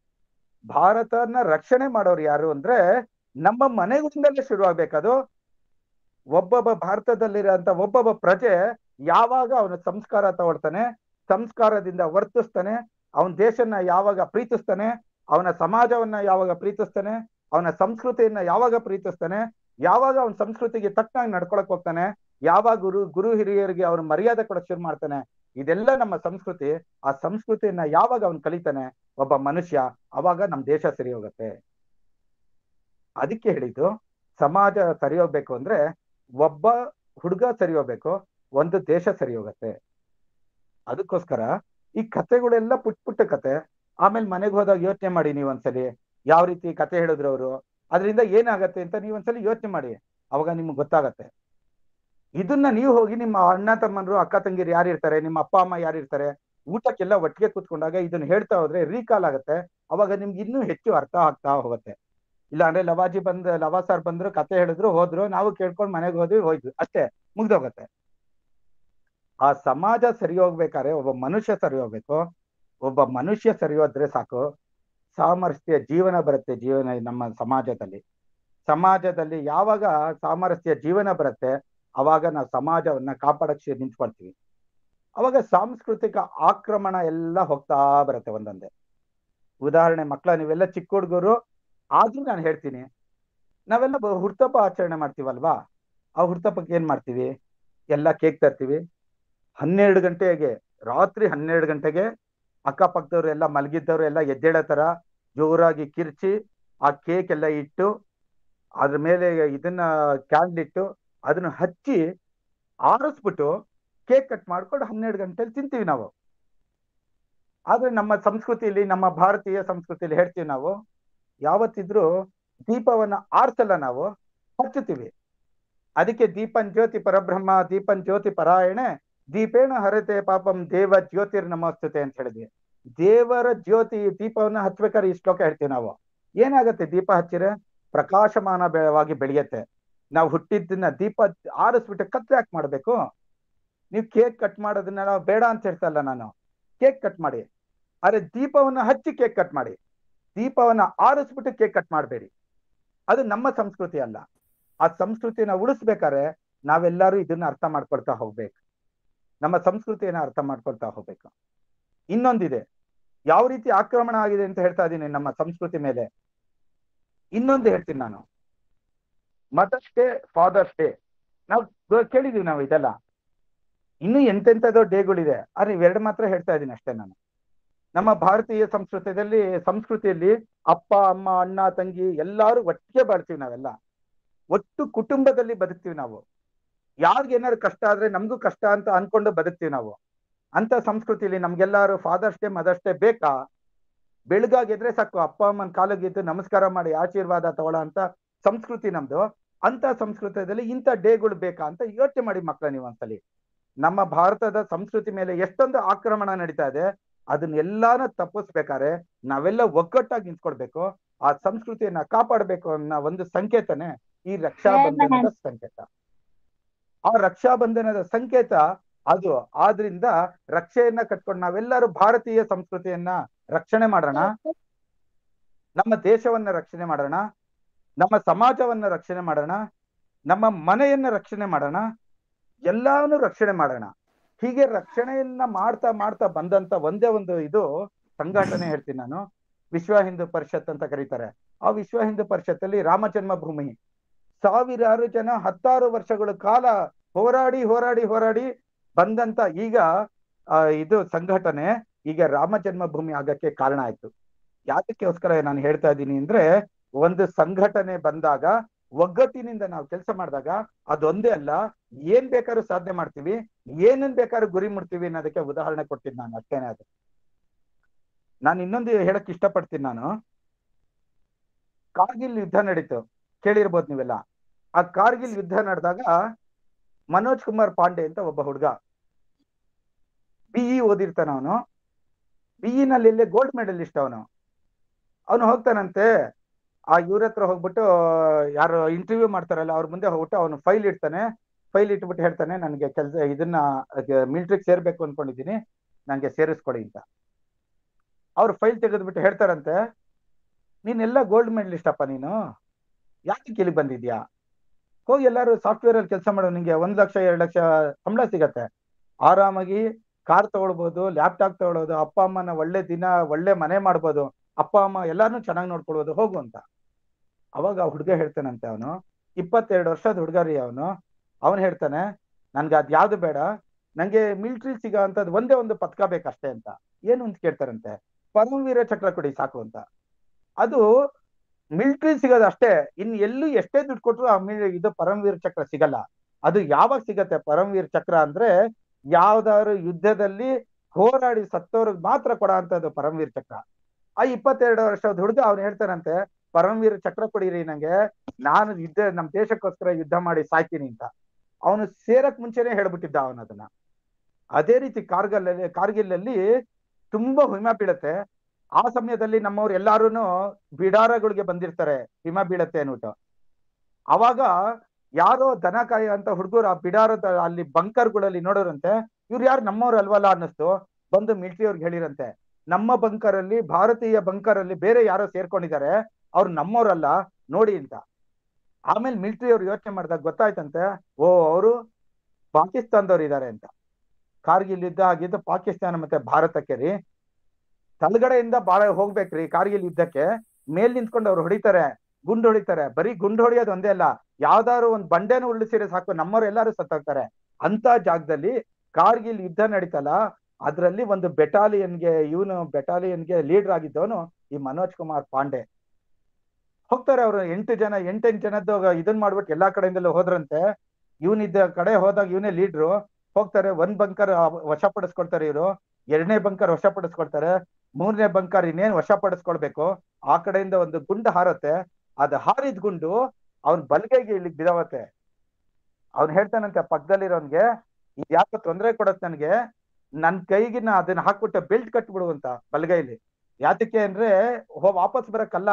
ಭಾರತನ ರಕ್ಷಣೆ ಮಾಡೋರು ಯಾರು ಅಂದ್ರೆ ನಮ್ಮ ಮನೆಗಳಿಂದಲೇ ಶುರು ಆಗ್ಬೇಕದು ಒಬ್ಬೊಬ್ಬ ಭಾರತದಲ್ಲಿರೋಂತ ಒಬ್ಬೊಬ್ಬ ಪ್ರಜೆ ಯಾವಾಗ ಅವನ ಸಂಸ್ಕಾರ ತಗೊಳ್ತಾನೆ ಸಂಸ್ಕಾರದಿಂದ ವರ್ತಿಸ್ತಾನೆ ಅವನ ದೇಶನ ಯಾವಾಗ ಪ್ರೀತಿಸ್ತಾನೆ ಅವನ ಸಮಾಜವನ್ನ ಯಾವಾಗ ಪ್ರೀತಿಸ್ತಾನೆ ಅವನ ಸಂಸ್ಕೃತಿಯನ್ನ ಯಾವಾಗ ಪ್ರೀತಿಸ್ತಾನೆ ಯಾವಾಗ ಅವನ ಸಂಸ್ಕೃತಿಗೆ ತಕ್ಕನಾಗಿ ನಡ್ಕೊಳಕ್ ಹೋಗ್ತಾನೆ ಯಾವಾಗ ಗುರು ಗುರು ಹಿರಿಯರಿಗೆ ಅವ್ರ ಮರ್ಯಾದೆ ಕೊಡಕ್ ಶುರು ಮಾಡ್ತಾನೆ ಇದೆಲ್ಲ ನಮ್ಮ ಸಂಸ್ಕೃತಿ ಆ ಸಂಸ್ಕೃತಿಯನ್ನ ಯಾವಾಗ ಅವನ್ ಕಲಿತಾನೆ ಒಬ್ಬ ಮನುಷ್ಯ ಅವಾಗ ನಮ್ ದೇಶ ಸರಿ ಹೋಗುತ್ತೆ ಅದಕ್ಕೆ ಹೇಳಿದ್ದು ಸಮಾಜ ಸರಿ ಹೋಗ್ಬೇಕು ಅಂದ್ರೆ ಒಬ್ಬ ಹುಡುಗ ಸರಿ ಹೋಗ್ಬೇಕು ಒಂದು ದೇಶ ಸರಿ ಹೋಗತ್ತೆ ಅದಕ್ಕೋಸ್ಕರ ಈ ಕತೆಗಳೆಲ್ಲ ಪುಟ್ ಪುಟ್ಟ ಕತೆ ಆಮೇಲೆ ಮನೆಗೆ ಹೋದಾಗ ಯೋಚನೆ ಮಾಡಿ ನೀವು ಒಂದ್ಸಲಿ ಯಾವ ರೀತಿ ಕತೆ ಹೇಳಿದ್ರು ಅವರು ಅದರಿಂದ ಏನಾಗತ್ತೆ ಅಂತ ನೀವು ಒಂದ್ಸಲಿ ಯೋಚನೆ ಮಾಡಿ ಅವಾಗ ನಿಮ್ಗೆ ಗೊತ್ತಾಗತ್ತೆ ಇದನ್ನ ನೀವು ಹೋಗಿ ನಿಮ್ಮ ಅಣ್ಣ ತಮ್ಮಂದ್ರು ಅಕ್ಕ ತಂಗಿರು ಯಾರು ಇರ್ತಾರೆ ನಿಮ್ಮ ಅಪ್ಪ ಅಮ್ಮ ಯಾರು ಇರ್ತಾರೆ ಊಟಕ್ಕೆಲ್ಲ ಒಟ್ಟಿಗೆ ಕೂತ್ಕೊಂಡಾಗ ಇದನ್ನ ಹೇಳ್ತಾ ಹೋದ್ರೆ ರೀಕಾಲ್ ಆಗತ್ತೆ ಅವಾಗ ನಿಮ್ಗೆ ಇನ್ನೂ ಹೆಚ್ಚು ಅರ್ಥ ಆಗ್ತಾ ಹೋಗುತ್ತೆ ಇಲ್ಲ ಅಂದ್ರೆ ಲವಾಜಿ ಬಂದ್ ಲವಾ ಸರ್ ಬಂದ್ರು ಕತೆ ಹೇಳಿದ್ರು ಹೋದ್ರು ನಾವು ಕೇಳ್ಕೊಂಡು ಮನೆಗೆ ಹೋದ್ವಿ ಹೋಯ್ತು ಅಷ್ಟೇ ಮುಗ್ದೋಗತ್ತೆ ಆ ಸಮಾಜ ಸರಿ ಹೋಗ್ಬೇಕಾದ್ರೆ ಒಬ್ಬ ಮನುಷ್ಯ ಸರಿ ಹೋಗ್ಬೇಕು ಒಬ್ಬ ಮನುಷ್ಯ ಸರಿ ಹೋದ್ರೆ ಸಾಕು ಸಾಮರಸ್ಯ ಜೀವನ ಬರುತ್ತೆ ಜೀವನ ನಮ್ಮ ಸಮಾಜದಲ್ಲಿ ಸಮಾಜದಲ್ಲಿ ಯಾವಾಗ ಸಾಮರಸ್ಯ ಜೀವನ ಬರುತ್ತೆ ಅವಾಗ ನಾವು ಸಮಾಜವನ್ನ ಕಾಪಾಡಕ್ ನಿಂತ್ಕೊಳ್ತೀವಿ ಅವಾಗ ಸಾಂಸ್ಕೃತಿಕ ಆಕ್ರಮಣ ಎಲ್ಲ ಹೋಗ್ತಾ ಬರುತ್ತೆ ಒಂದೊಂದೇ ಉದಾಹರಣೆ ಮಕ್ಕಳ ನೀವೆಲ್ಲ ಚಿಕ್ಕ ಹುಡುಗರು ಆದ್ರೂ ನಾನು ಹೇಳ್ತೀನಿ ನಾವೆಲ್ಲ ಬ- ಹುಡ್ತಪ್ಪ ಆಚರಣೆ ಮಾಡ್ತೀವಲ್ವಾ ಆ ಹುಡ್ತಪ್ಪಕ್ಕೆ ಏನ್ ಮಾಡ್ತೀವಿ ಎಲ್ಲ ಕೇಕ್ ತರ್ತೀವಿ ಹನ್ನೆರಡು ಗಂಟೆಗೆ ರಾತ್ರಿ ಹನ್ನೆರಡು ಗಂಟೆಗೆ ಅಕ್ಕಪಕ್ಕದವ್ರು ಎಲ್ಲ ಮಲಗಿದ್ದವ್ರು ಎಲ್ಲ ಎದ್ದೇಳೋ ತರ ಜೋರಾಗಿ ಕಿರ್ಚಿ ಆ ಕೇಕ್ ಎಲ್ಲ ಇಟ್ಟು ಅದ್ರ ಮೇಲೆ ಇದನ್ನ ಕ್ಯಾಂಡ್ಲ್ ಇಟ್ಟು ಅದನ್ನ ಹಚ್ಚಿ ಆರಿಸ್ಬಿಟ್ಟು ಕೇಕ್ ಕಟ್ ಮಾಡ್ಕೊಂಡು ಹನ್ನೆರಡು ಗಂಟೆಲಿ ತಿಂತೀವಿ ನಾವು ಆದ್ರೆ ನಮ್ಮ ಸಂಸ್ಕೃತಿಯಲ್ಲಿ ನಮ್ಮ ಭಾರತೀಯ ಸಂಸ್ಕೃತಿಯಲ್ಲಿ ಹೇಳ್ತೀವಿ ನಾವು ಯಾವತ್ತಿದ್ರೂ ದೀಪವನ್ನ ಆರ್ಸಲ್ಲ ನಾವು ಹಚ್ಚುತ್ತೀವಿ ಅದಕ್ಕೆ ದೀಪನ್ ಜ್ಯೋತಿ ಪರಬ್ರಹ್ಮ ದೀಪನ್ ಜ್ಯೋತಿ ಪರಾಯಣೆ ದೀಪೇಣ ಹರತೆ ಪಾಪಂ ದೇವ ಜ್ಯೋತಿರ್ ನಮಸ್ತುತೆ ಅಂತ ಹೇಳಿದ್ವಿ ದೇವರ ಜ್ಯೋತಿ ದೀಪವನ್ನ ಹಚ್ಬೇಕಾದ್ರೆ ಈ ಶ್ಲೋಕ ಹೇಳ್ತೀವಿ ನಾವು ಏನಾಗತ್ತೆ ದೀಪ ಹಚ್ಚಿದ್ರೆ ಪ್ರಕಾಶಮಾನ ಬೆಳವಾಗಿ ಬೆಳೆಯತ್ತೆ ನಾವು ಹುಟ್ಟಿದ್ದನ್ನ ದೀಪ ಆರಿಸ್ಬಿಟ್ಟು ಕತ್ರೆ ಯಾಕೆ ಮಾಡ್ಬೇಕು ನೀವು ಕೇಕ್ ಕಟ್ ಮಾಡೋದನ್ನ ನಾವು ಬೇಡ ಅಂತ ಹೇಳ್ತಲ್ಲ ನಾನು ಕೇಕ್ ಕಟ್ ಮಾಡಿ ಆದ್ರೆ ದೀಪವನ್ನ ಹಚ್ಚಿ ಕೇಕ್ ಕಟ್ ಮಾಡಿ ದೀಪವನ್ನ ಆರಿಸ್ಬಿಟ್ಟು ಕೇಕ್ ಕಟ್ ಮಾಡಬೇಡಿ ಅದು ನಮ್ಮ ಸಂಸ್ಕೃತಿ ಅಲ್ಲ ಆ ಸಂಸ್ಕೃತಿನ ಉಳಿಸ್ಬೇಕಾದ್ರೆ ನಾವೆಲ್ಲರೂ ಇದನ್ನ ಅರ್ಥ ಮಾಡ್ಕೊಳ್ತಾ ಹೋಗ್ಬೇಕು ನಮ್ಮ ಸಂಸ್ಕೃತಿಯನ್ನ ಅರ್ಥ ಮಾಡ್ಕೊಳ್ತಾ ಹೋಗ್ಬೇಕು ಇನ್ನೊಂದಿದೆ ಯಾವ ರೀತಿ ಆಕ್ರಮಣ ಆಗಿದೆ ಅಂತ ಹೇಳ್ತಾ ಇದ್ದೀನಿ ನಮ್ಮ ಸಂಸ್ಕೃತಿ ಮೇಲೆ ಇನ್ನೊಂದು ಹೇಳ್ತೀನಿ ನಾನು ಮದರ್ಸ್ ಡೇ ಫಾದರ್ಸ್ ಡೇ ನಾವು ಕೇಳಿದೀವಿ ನಾವು ಇದೆಲ್ಲ ಇನ್ನು ಎಂತೆಂಥದೋ ಡೇಗಳಿದೆ ಆದ್ರೆ ಇವೆರಡು ಮಾತ್ರ ಹೇಳ್ತಾ ಇದ್ದೀನಿ ಅಷ್ಟೇ ನಾನು ನಮ್ಮ ಭಾರತೀಯ ಸಂಸ್ಕೃತಿಯಲ್ಲಿ ಸಂಸ್ಕೃತಿಯಲ್ಲಿ ಅಪ್ಪ ಅಮ್ಮ ಅಣ್ಣ ತಂಗಿ ಎಲ್ಲಾರು ಒಟ್ಟಿಗೆ ಬಾಳ್ತೀವಿ ನಾವೆಲ್ಲ ಒಟ್ಟು ಕುಟುಂಬದಲ್ಲಿ ಬದುಕ್ತೀವಿ ನಾವು ಯಾರಿಗ ಏನಾದ್ರು ಕಷ್ಟ ಆದ್ರೆ ನಮ್ಗೂ ಕಷ್ಟ ಅಂತ ಅನ್ಕೊಂಡು ಬದುಕ್ತೀವಿ ನಾವು ಅಂತ ಸಂಸ್ಕೃತಿಲಿ ನಮ್ಗೆಲ್ಲಾರು ಫಾದರ್ಸ್ ಡೇ ಮದರ್ಸ್ ಡೇ ಬೇಕಾ ಬೆಳಗಾಗಿದ್ರೆ ಸಾಕು ಅಪ್ಪ ಅಮ್ಮನ ಕಾಲಿಗಿದ್ದು ನಮಸ್ಕಾರ ಮಾಡಿ ಆಶೀರ್ವಾದ ತಗೊಳ್ಳೋ ಅಂತ ಸಂಸ್ಕೃತಿ ನಮ್ದು ಅಂತ ಸಂಸ್ಕೃತದಲ್ಲಿ ಇಂಥ ಡೇಗಳು ಬೇಕಾ ಅಂತ ಯೋಚನೆ ಮಾಡಿ ಮಕ್ಕಳ ನೀವು ಒಂದ್ಸಲಿ ನಮ್ಮ ಭಾರತದ ಸಂಸ್ಕೃತಿ ಮೇಲೆ ಎಷ್ಟೊಂದು ಆಕ್ರಮಣ ನಡೀತಾ ಇದೆ ಅದನ್ನೆಲ್ಲಾನು ತಪ್ಪಿಸ್ಬೇಕಾದ್ರೆ ನಾವೆಲ್ಲ ಒಗ್ಗಟ್ಟಾಗಿ ನಿಂತ್ಕೊಡ್ಬೇಕು ಆ ಸಂಸ್ಕೃತಿಯನ್ನ ಕಾಪಾಡಬೇಕು ಅನ್ನೋ ಒಂದು ಸಂಕೇತನೇ ಈ ರಕ್ಷಾ ಬಂಧನದ ಸಂಕೇತ ಆ ರಕ್ಷಾ ಬಂಧನದ ಸಂಕೇತ ಅದು ಆದ್ರಿಂದ ರಕ್ಷೆಯನ್ನ ಕಟ್ಕೊಂಡು ನಾವೆಲ್ಲರೂ ಭಾರತೀಯ ಸಂಸ್ಕೃತಿಯನ್ನ ರಕ್ಷಣೆ ಮಾಡೋಣ ನಮ್ಮ ದೇಶವನ್ನ ರಕ್ಷಣೆ ಮಾಡೋಣ ನಮ್ಮ ಸಮಾಜವನ್ನ ರಕ್ಷಣೆ ಮಾಡೋಣ ನಮ್ಮ ಮನೆಯನ್ನ ರಕ್ಷಣೆ ಮಾಡೋಣ ಎಲ್ಲಾನು ರಕ್ಷಣೆ ಮಾಡೋಣ ಹೀಗೆ ರಕ್ಷಣೆಯನ್ನ ಮಾಡ್ತಾ ಮಾಡ್ತಾ ಬಂದಂತ ಒಂದೇ ಒಂದು ಇದು ಸಂಘಟನೆ ಹೇಳ್ತೀನಿ ನಾನು ವಿಶ್ವ ಹಿಂದೂ ಪರಿಷತ್ ಅಂತ ಕರೀತಾರೆ ಆ ವಿಶ್ವ ಹಿಂದೂ ಪರಿಷತ್ತಲ್ಲಿ ರಾಮ ಜನ್ಮಭೂಮಿ ಸಾವಿರಾರು ಜನ ಹತ್ತಾರು ವರ್ಷಗಳ ಕಾಲ ಹೋರಾಡಿ ಹೋರಾಡಿ ಹೋರಾಡಿ ಬಂದಂತ ಈಗ ಆ, ಇದು ಸಂಘಟನೆ ಈಗ ರಾಮ ಜನ್ಮಭೂಮಿ ಆಗಕ್ಕೆ ಕಾರಣ ಆಯ್ತು ಯಾತಕ್ಕೋಸ್ಕರ ನಾನು ಹೇಳ್ತಾ ಇದ್ದೀನಿ ಅಂದ್ರೆ ಒಂದು ಸಂಘಟನೆ ಬಂದಾಗ ಒಗ್ಗಟ್ಟಿನಿಂದ ನಾವು ಕೆಲಸ ಮಾಡಿದಾಗ ಅದೊಂದೇ ಅಲ್ಲ ಏನ್ ಬೇಕಾದ್ರೂ ಸಾಧನೆ ಮಾಡ್ತೀವಿ ಏನನ್ ಬೇಕಾದ್ರೂ ಗುರಿ ಮುಟ್ತೀವಿ ಅನ್ನೋದಕ್ಕೆ ಉದಾಹರಣೆ ಕೊಡ್ತೀನಿ ನಾನು ಅಷ್ಟೇನೆ ಅದು ನಾನು ಇನ್ನೊಂದು ಹೇಳಕ್ ಇಷ್ಟಪಡ್ತೀನಿ ನಾನು ಕಾರ್ಗಿಲ್ ಯುದ್ಧ ನಡೀತು ಕೇಳಿರ್ಬೋದು ನೀವೆಲ್ಲ ಆ ಕಾರ್ಗಿಲ್ ಯುದ್ಧ ನಡೆದಾಗ ಮನೋಜ್ ಕುಮಾರ್ ಪಾಂಡೆ ಅಂತ ಒಬ್ಬ ಹುಡುಗ ಬಿಇ ಓದಿರ್ತಾನ ಅವನು ಬಿಇ ನಲ್ಲಿ ಎಲ್ಲೇ ಗೋಲ್ಡ್ ಮೆಡಲಿಸ್ಟ್ ಅವನು ಅವನು ಹೋಗ್ತಾನಂತೆ ಆ ಇವ್ರ ಹತ್ರ ಹೋಗ್ಬಿಟ್ಟು ಯಾರು ಇಂಟರ್ವ್ಯೂ ಮಾಡ್ತಾರಲ್ಲ ಅವ್ರ ಮುಂದೆ ಹೋಗ್ಬಿಟ್ಟು ಅವನು ಫೈಲ್ ಇಡ್ತಾನೆ ಫೈಲ್ ಇಟ್ಬಿಟ್ಟು ಹೇಳ್ತಾನೆ ನನಗೆ ಕೆಲಸ ಇದನ್ನ ಮಿಲಿಟ್ರಿಗೆ ಸೇರ್ಬೇಕು ಅನ್ಕೊಂಡಿದ್ದೀನಿ ನಂಗೆ ಸೇರಿಸ್ಕೊಡಿ ಅಂತ ಅವ್ರು ಫೈಲ್ ತೆಗೆದ್ಬಿಟ್ಟು ಹೇಳ್ತಾರಂತೆ ನೀನೆಲ್ಲ ಗೋಲ್ಡ್ ಮೆಡಲಿಸ್ಟ್ ಅಪ್ಪ ನೀನು ಯಾಕೆ ಇಲ್ಲಿ ಬಂದಿದ್ಯಾ ಹೋಗಿ ಎಲ್ಲಾರು ಸಾಫ್ಟ್ವೇರ್ ಅಲ್ಲಿ ಕೆಲಸ ಮಾಡೋ ನಿಂಗೆ ಒಂದ್ ಲಕ್ಷ ಎರಡ್ ಲಕ್ಷ ಸಂಬಳ ಸಿಗತ್ತೆ ಆರಾಮಾಗಿ ಕಾರ್ ತಗೊಳ್ಬೋದು ಲ್ಯಾಪ್ಟಾಪ್ ತಗೊಳ್ಳೋದು ಅಪ್ಪ ಅಮ್ಮನ ಒಳ್ಳೆ ದಿನ ಒಳ್ಳೆ ಮನೆ ಮಾಡ್ಬೋದು ಅಪ್ಪ ಅಮ್ಮ ಎಲ್ಲಾರನು ಚೆನ್ನಾಗಿ ನೋಡ್ಕೊಳ್ಬೋದು ಹೋಗು ಅಂತ ಅವಾಗ ಆ ಹುಡುಗ ಹೇಳ್ತಾನಂತೆ ಅವನು ಇಪ್ಪತ್ತೆರಡು ವರ್ಷದ ಹುಡುಗ ರೀ ಅವನು ಅವನು ಹೇಳ್ತಾನೆ ನನ್ಗೆ ಅದ್ ಯಾವ್ದು ಬೇಡ ನಂಗೆ ಮಿಲಿಟ್ರಿ ಸಿಗೋ ಅಂತದ್ ಒಂದೇ ಒಂದು ಪದಕ ಬೇಕಷ್ಟೇ ಅಂತ ಏನು ಅಂತ ಕೇಳ್ತಾರಂತೆ ಪರಮವೀರ ಚಕ್ರ ಕೊಡಿ ಸಾಕು ಅಂತ ಅದು ಮಿಲಿಟ್ರಿ ಸಿಗೋದು ಅಷ್ಟೇ ಇನ್ ಎಲ್ಲೂ ಎಷ್ಟೇ ದುಡ್ಡು ಕೊಟ್ರು ಆ ಮಿ ಇದು ಪರಮವೀರ ಚಕ್ರ ಸಿಗಲ್ಲ ಅದು ಯಾವಾಗ ಸಿಗತ್ತೆ ಪರಮವೀರ ಚಕ್ರ ಅಂದ್ರೆ ಯಾವ್ದಾದ್ರು ಯುದ್ಧದಲ್ಲಿ ಹೋರಾಡಿ ಸತ್ತವ್ರಿಗೆ ಮಾತ್ರ ಕೊಡ ಅಂತದ್ದು ಪರಮವೀರ ಚಕ್ರ ಆ ಇಪ್ಪತ್ತೆರಡು ವರ್ಷದ ಹುಡುಗ ಅವ್ನು ಹೇಳ್ತಾನಂತೆ ಪರಮವೀರ ಚಕ್ರ ಕೊಡಿರಿ ನಂಗೆ ನಾನು ಯುದ್ಧ ನಮ್ ದೇಶಕ್ಕೋಸ್ಕರ ಯುದ್ಧ ಮಾಡಿ ಸಾಯ್ತೀನಿ ಅಂತ ಅವನು ಸೇರಕ್ ಮುಂಚೆನೆ ಹೇಳ್ಬಿಟ್ಟಿದ್ದ ಅವನ ಅದನ್ನ ಅದೇ ರೀತಿ ಕಾರ್ಗಲ್ ಅಲ್ಲಿ ಕಾರ್ಗಿಲ್ ಅಲ್ಲಿ ತುಂಬಾ ಹಿಮ ಬೀಳತ್ತೆ ಆ ಸಮಯದಲ್ಲಿ ನಮ್ಮವ್ರು ಎಲ್ಲಾರುನು ಬಿಡಾರಗಳಿಗೆ ಬಂದಿರ್ತಾರೆ ಹಿಮ ಬೀಳತ್ತೆ ಅನ್ಬಿಟ್ಟು ಅವಾಗ ಯಾರೋ ದನ ಕಾಯ ಅಂತ ಹುಡುಗರು ಆ ಬಿಡಾರದ ಅಲ್ಲಿ ಬಂಕರ್ಗಳಲ್ಲಿ ನೋಡೋರಂತೆ ಇವ್ರು ಯಾರು ನಮ್ಮವ್ರು ಅಲ್ವಲ್ಲ ಅನ್ನಿಸ್ತು ಬಂದು ಮಿಲಿಟರಿ ಅವ್ರಿಗೆ ಹೇಳಿರಂತೆ ನಮ್ಮ ಬಂಕರ್ ಅಲ್ಲಿ ಭಾರತೀಯ ಬಂಕರ್ ಅಲ್ಲಿ ಬೇರೆ ಯಾರೋ ಸೇರ್ಕೊಂಡಿದ್ದಾರೆ ಅವ್ರು ನಮ್ಮವ್ರಲ್ಲ ನೋಡಿ ಅಂತ ಆಮೇಲೆ ಮಿಲಿಟರಿ ಅವ್ರು ಯೋಚನೆ ಮಾಡಿದಾಗ ಗೊತ್ತಾಯ್ತಂತೆ ಓ ಅವರು ಪಾಕಿಸ್ತಾನದವ್ರು ಇದ್ದಾರೆ ಅಂತ ಕಾರ್ಗಿಲ್ ಯುದ್ಧ ಆಗಿದ್ದು ಪಾಕಿಸ್ತಾನ ಮತ್ತೆ ಭಾರತಕ್ಕೆ ರೀ ತಳಗಡೆಯಿಂದ ಬಾಳ ಹೋಗ್ಬೇಕ್ರಿ ಕಾರ್ಗಿಲ್ ಯುದ್ಧಕ್ಕೆ ಮೇಲ್ ನಿಂತ್ಕೊಂಡು ಅವ್ರು ಹೊಡಿತಾರೆ ಗುಂಡು ಹೊಡಿತಾರೆ ಬರೀ ಗುಂಡು ಹೊಡಿಯೋದು ಒಂದೇ ಅಲ್ಲ ಯಾವ್ದಾದ್ರು ಒಂದ್ ಬಂಡೆನ ಉರುಳಿಸಿದ್ರೆ ಸಾಕು ನಮ್ಮವ್ರು ಎಲ್ಲಾರು ಸತ್ತೋಗ್ತಾರೆ ಅಂತ ಜಾಗದಲ್ಲಿ ಕಾರ್ಗಿಲ್ ಯುದ್ಧ ನಡೀತಲ್ಲ ಅದ್ರಲ್ಲಿ ಒಂದು ಬೆಟಾಲಿಯನ್ಗೆ ಇವನು ಬೆಟಾಲಿಯನ್ಗೆ ಲೀಡರ್ ಆಗಿದ್ದವನು ಈ ಮನೋಜ್ ಕುಮಾರ್ ಪಾಂಡೆ ಹೋಗ್ತಾರೆ ಅವರು ಎಂಟು ಜನ ಎಂಟೆಂಟು ಜನದ್ದು ಇದನ್ ಮಾಡ್ಬಿಟ್ಟು ಎಲ್ಲಾ ಕಡೆಯಿಂದಲೂ ಹೋದ್ರಂತೆ ಇವನಿದ್ದ ಕಡೆ ಹೋದಾಗ ಇವನೇ ಲೀಡ್ರು ಹೋಗ್ತಾರೆ ಒಂದ್ ಬಂಕರ್ ವಶಪಡಿಸ್ಕೊಳ್ತಾರೆ ಇವರು ಎರಡನೇ ಬಂಕರ್ ವಶಪಡಿಸ್ಕೊಳ್ತಾರೆ ಮೂರನೇ ಬಂಕರ್ ಇನ್ನೇನ್ ವಶಪಡಿಸ್ಕೊಳ್ಬೇಕು ಆ ಕಡೆಯಿಂದ ಒಂದು ಗುಂಡು ಹಾರತ್ತೆ ಅದು ಹಾರಿದ ಗುಂಡು ಅವನ್ ಬಲ್ಗೈಗೆ ಇಲ್ಲಿಗೆ ಬಿದವತ್ತೆ ಅವ್ನ್ ಹೇಳ್ತಾನಂತೆ ಪಕ್ಕದಲ್ಲಿರೋನ್ಗೆ ಇದು ಯಾಕೆ ತೊಂದರೆ ಕೊಡತ್ ನನ್ಗೆ ನನ್ ಕೈಗೆ ನಾ ಅದನ್ನ ಹಾಕ್ಬಿಟ್ಟು ಬೆಲ್ಟ್ ಕಟ್ಬಿಡು ಅಂತ ಬಲಗೈಲಿ ಯಾತಕ್ಕೆ ಅಂದ್ರೆ ಹೋ ವಾಪಸ್ ಬರಕ್ಕಲ್ಲ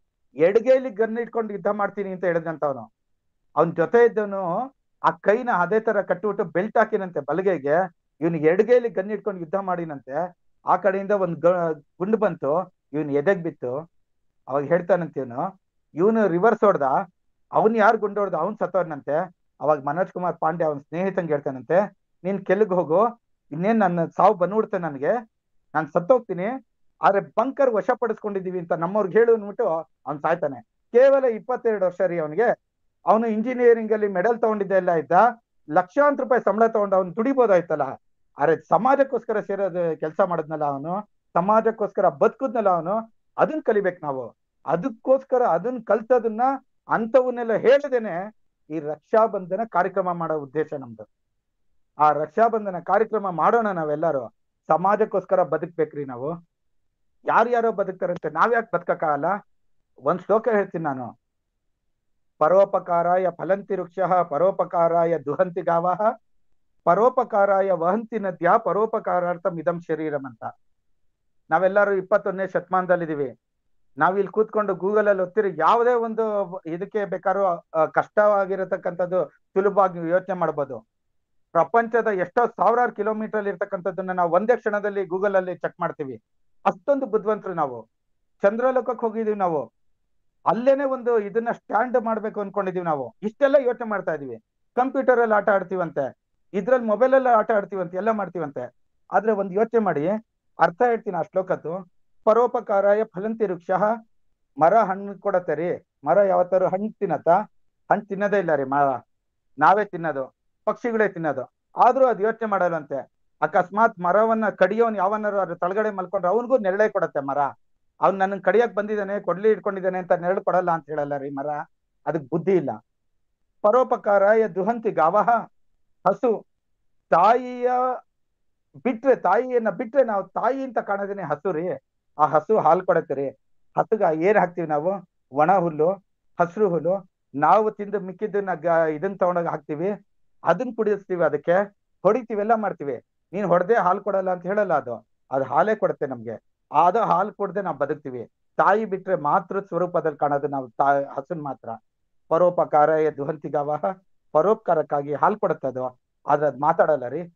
ಎಡಗೈಲಿ ಗನ್ ಇಟ್ಕೊಂಡು ಯುದ್ಧ ಮಾಡ್ತೀನಿ ಅಂತ ಹೇಳಿದಂತ ಅವನು ಅವನ್ ಜೊತೆ ಇದ್ದವನು ಆ ಕೈನ ಅದೇ ತರ ಕಟ್ಬಿಟ್ಟು ಬೆಲ್ಟ್ ಹಾಕಿನಂತೆ ಬಲಗೈಗೆ ಇವನ್ ಎಡಗೈಲಿ ಗನ್ ಇಟ್ಕೊಂಡು ಯುದ್ಧ ಮಾಡಿನಂತೆ ಆ ಕಡೆಯಿಂದ ಒಂದ್ ಗ- ಗುಂಡು ಬಂತು ಇವನ್ ಎದೆಗ್ ಬಿತ್ತು ಅವಾಗ ಹೇಳ್ತಾನಂತೆ ಇವನು ಇವನು ರಿವರ್ಸ್ ಹೊಡ್ದ ಅವನ್ ಯಾರು ಗುಂಡು ಹೊಡ್ದ ಅವ್ನ್ ಸತ್ತೋದ್ನಂತೆ ಅವಾಗ ಮನೋಜ್ ಕುಮಾರ್ ಪಾಂಡೆ ಅವನ್ ಸ್ನೇಹಿತಂಗೆ ಹೇಳ್ತಾನಂತೆ ನೀನ್ ಕೆಲ್ಗ್ ಹೋಗು ಇನ್ನೇನ್ ನನ್ನ ಸಾವು ಬಂದ್ಬಿಡುತ್ತೆ ನನಗೆ ನಾನ್ ಸತ್ತೋಗ್ತೀನಿ ಆದ್ರೆ ಬಂಕರ್ ವಶಪಡಿಸ್ಕೊಂಡಿದೀವಿ ಅಂತ ನಮ್ಮವ್ರಿಗೆ ಹೇಳು ಅಂದ್ಬಿಟ್ಟು ಅವ್ನ್ ಸಾಯ್ತಾನೆ ಕೇವಲ ಇಪ್ಪತ್ತೆರಡು ವರ್ಷ ರೀ ಅವನಿಗೆ ಅವನು ಇಂಜಿನಿಯರಿಂಗ್ ಅಲ್ಲಿ ಮೆಡಲ್ ತಗೊಂಡಿದ್ದ ಎಲ್ಲ ಇದ್ದ ಲಕ್ಷಾಂತರ ರೂಪಾಯಿ ಸಂಬಳ ತಗೊಂಡು ಅವ್ನು ದುಡಿಬೋದಾಯ್ತಲ್ಲ ಆದ್ರೆ ಸಮಾಜಕ್ಕೋಸ್ಕರ ಸೇರೋದು ಕೆಲಸ ಮಾಡಿದ್ನಲ್ಲ ಅವನು ಸಮಾಜಕ್ಕೋಸ್ಕರ ಬದುಕುದ್ನಲ್ಲ ಅವನು ಅದನ್ನ ಕಲಿಬೇಕು ನಾವು ಅದಕ್ಕೋಸ್ಕರ ಅದನ್ನ ಕಲ್ತದನ್ನ ಅಂತವನ್ನೆಲ್ಲ ಹೇಳದೇನೆ ಈ ರಕ್ಷಾ ಬಂಧನ ಕಾರ್ಯಕ್ರಮ ಮಾಡೋ ಉದ್ದೇಶ ನಮ್ದು ಆ ರಕ್ಷಾ ಬಂಧನ ಕಾರ್ಯಕ್ರಮ ಮಾಡೋಣ ನಾವೆಲ್ಲರೂ ಸಮಾಜಕ್ಕೋಸ್ಕರ ಬದುಕ್ಬೇಕ್ರಿ ನಾವು ಯಾರ್ಯಾರೋ ಬದುಕ್ತಾರಂತೆ ನಾವ್ಯಾಕೆ ಬದುಕಕ್ಕಾಗಲ್ಲ ಒಂದ್ ಶ್ಲೋಕ ಹೇಳ್ತೀನಿ ನಾನು ಪರೋಪಕಾರಾಯ ಫಲಂತಿ ವೃಕ್ಷ ಪರೋಪಕಾರಾಯ ದುಹಂತಿ ಗಾವಹ ಪರೋಪಕಾರಾಯ ವಹಂತಿ ನದ್ಯ ಪರೋಪಕಾರಾರ್ಥಂ ಇದಂ ಶರೀರಂ ಅಂತ ನಾವೆಲ್ಲರೂ ಇಪ್ಪತ್ತೊಂದನೇ ಶತಮಾನದಲ್ಲಿದ್ದೀವಿ ನಾವಿಲ್ಲಿ ಕೂತ್ಕೊಂಡು ಗೂಗಲ್ ಅಲ್ಲಿ ಒತ್ತಿರಿ ಯಾವುದೇ ಒಂದು ಇದಕ್ಕೆ ಬೇಕಾದ್ರೂ ಆ, ಕಷ್ಟವಾಗಿರತಕ್ಕಂಥದ್ದು ಸುಲಭವಾಗಿ ಯೋಚನೆ ಮಾಡ್ಬೋದು ಪ್ರಪಂಚದ ಎಷ್ಟೋ ಸಾವಿರಾರು ಕಿಲೋಮೀಟರ್ ಇರ್ತಕ್ಕಂಥದ್ದನ್ನ ನಾವು ಒಂದೇ ಕ್ಷಣದಲ್ಲಿ ಗೂಗಲ್ ಅಲ್ಲಿ ಚೆಕ್ ಮಾಡ್ತೀವಿ ಅಷ್ಟೊಂದು ಬುದ್ಧಿವಂತರು ನಾವು ಚಂದ್ರಲೋಕಕ್ಕೆ ಹೋಗಿದೀವಿ ನಾವು ಅಲ್ಲೇನೆ ಒಂದು ಇದನ್ನ ಸ್ಟ್ಯಾಂಡ್ ಮಾಡ್ಬೇಕು ಅನ್ಕೊಂಡಿದೀವಿ ನಾವು ಇಷ್ಟೆಲ್ಲ ಯೋಚನೆ ಮಾಡ್ತಾ ಇದೀವಿ ಕಂಪ್ಯೂಟರ್ ಅಲ್ಲಿ ಆಟ ಆಡ್ತೀವಂತೆ ಇದ್ರಲ್ಲಿ ಮೊಬೈಲ್ ಅಲ್ಲಿ ಆಟ ಆಡ್ತೀವಂತೆ ಎಲ್ಲ ಮಾಡ್ತೀವಂತೆ ಆದ್ರೆ ಒಂದ್ ಯೋಚನೆ ಮಾಡಿ ಅರ್ಥ ಹೇಳ್ತೀನಿ ಆ ಶ್ಲೋಕದ್ದು ಪರೋಪಕಾರಾಯ ಫಲಂತಿ ವೃಕ್ಷ ಮರ ಹಣ್ಣು ಕೊಡತ್ತೆ ರೀ ಮರ ಯಾವತ್ತಾರು ಹಣ್ಣು ತಿನ್ನತ್ತ ಹಣ್ಣು ತಿನ್ನೋದೇ ಇಲ್ಲ ರೀ ಮರ ನಾವೇ ತಿನ್ನೋದು ಪಕ್ಷಿಗಳೇ ತಿನ್ನೋದು ಆದ್ರೂ ಅದು ಯೋಚನೆ ಮಾಡಲ್ವಂತೆ ಅಕಸ್ಮಾತ್ ಮರವನ್ನ ಕಡಿಯೋನ್ ಯಾವನಾರು ಅದ್ರ ತಳಗಡೆ ಮಲ್ಕೊಂಡ್ರೆ ಅವನಿಗೂ ನೆರಳೇ ಕೊಡತ್ತೆ ಮರ ಅವ್ನ್ ನನ್ನ ಕಡಿಯಕ್ ಬಂದಿದ್ದಾನೆ ಕೊಡ್ಲಿ ಇಟ್ಕೊಂಡಿದ್ದಾನೆ ಅಂತ ನೆರಳು ಕೊಡಲ್ಲ ಅಂತ ಹೇಳಲ್ಲ ರೀ ಮರ ಅದಕ್ ಬುದ್ಧಿ ಇಲ್ಲ ಪರೋಪಕಾರಾಯ ದುಹಂತಿ ಗಾವಹ ಹಸು ತಾಯಿಯ ಬಿಟ್ರೆ ತಾಯಿಯನ್ನ ಬಿಟ್ರೆ ನಾವು ತಾಯಿ ಅಂತ ಕಾಣೋದೇನೆ ಹಸು ರೀ ಆ ಹಸು ಹಾಲು ಕೊಡತ್ತೆ ರೀ ಹಸುಗ ಏನ್ ಹಾಕ್ತಿವಿ ನಾವು ಒಣ ಹುಲ್ಲು ಹಸಿರು ಹುಲ್ಲು ನಾವು ತಿಂದು ಮಿಕ್ಕಿದ್ದನ್ನ ಗ- ಇದನ್ನ ತಗೊಂಡೋಗಿ ಹಾಕ್ತಿವಿ ಅದನ್ನ ಕುಡಿಸ್ತೀವಿ ಅದಕ್ಕೆ ಹೊಡಿತೀವಿ ಎಲ್ಲ ಮಾಡ್ತೀವಿ ನೀನ್ ಹೊಡೆದೇ ಹಾಲು ಕೊಡಲ್ಲ ಅಂತ ಹೇಳಲ್ಲ ಅದು ಅದು ಹಾಲೇ ಕೊಡುತ್ತೆ ನಮ್ಗೆ ಅದು ಹಾಲು ಕೊಡದೆ ನಾವು ಬದುಕ್ತಿವಿ ತಾಯಿ ಬಿಟ್ರೆ ಮಾತೃ ಸ್ವರೂಪದಲ್ಲಿ ಕಾಣೋದು ನಾವು ತಾ ಹಸುನ್ ಮಾತ್ರ ಪರೋಪಕಾರ ದುಹಂತಿಗಾವಹ ಪರೋಪಕಾರಕ್ಕಾಗಿ ಹಾಲು ಕೊಡುತ್ತೆ ಅದು ಆದ್ರೆ ಅದ್ ಮಾತಾಡಲ್ಲ ರೀ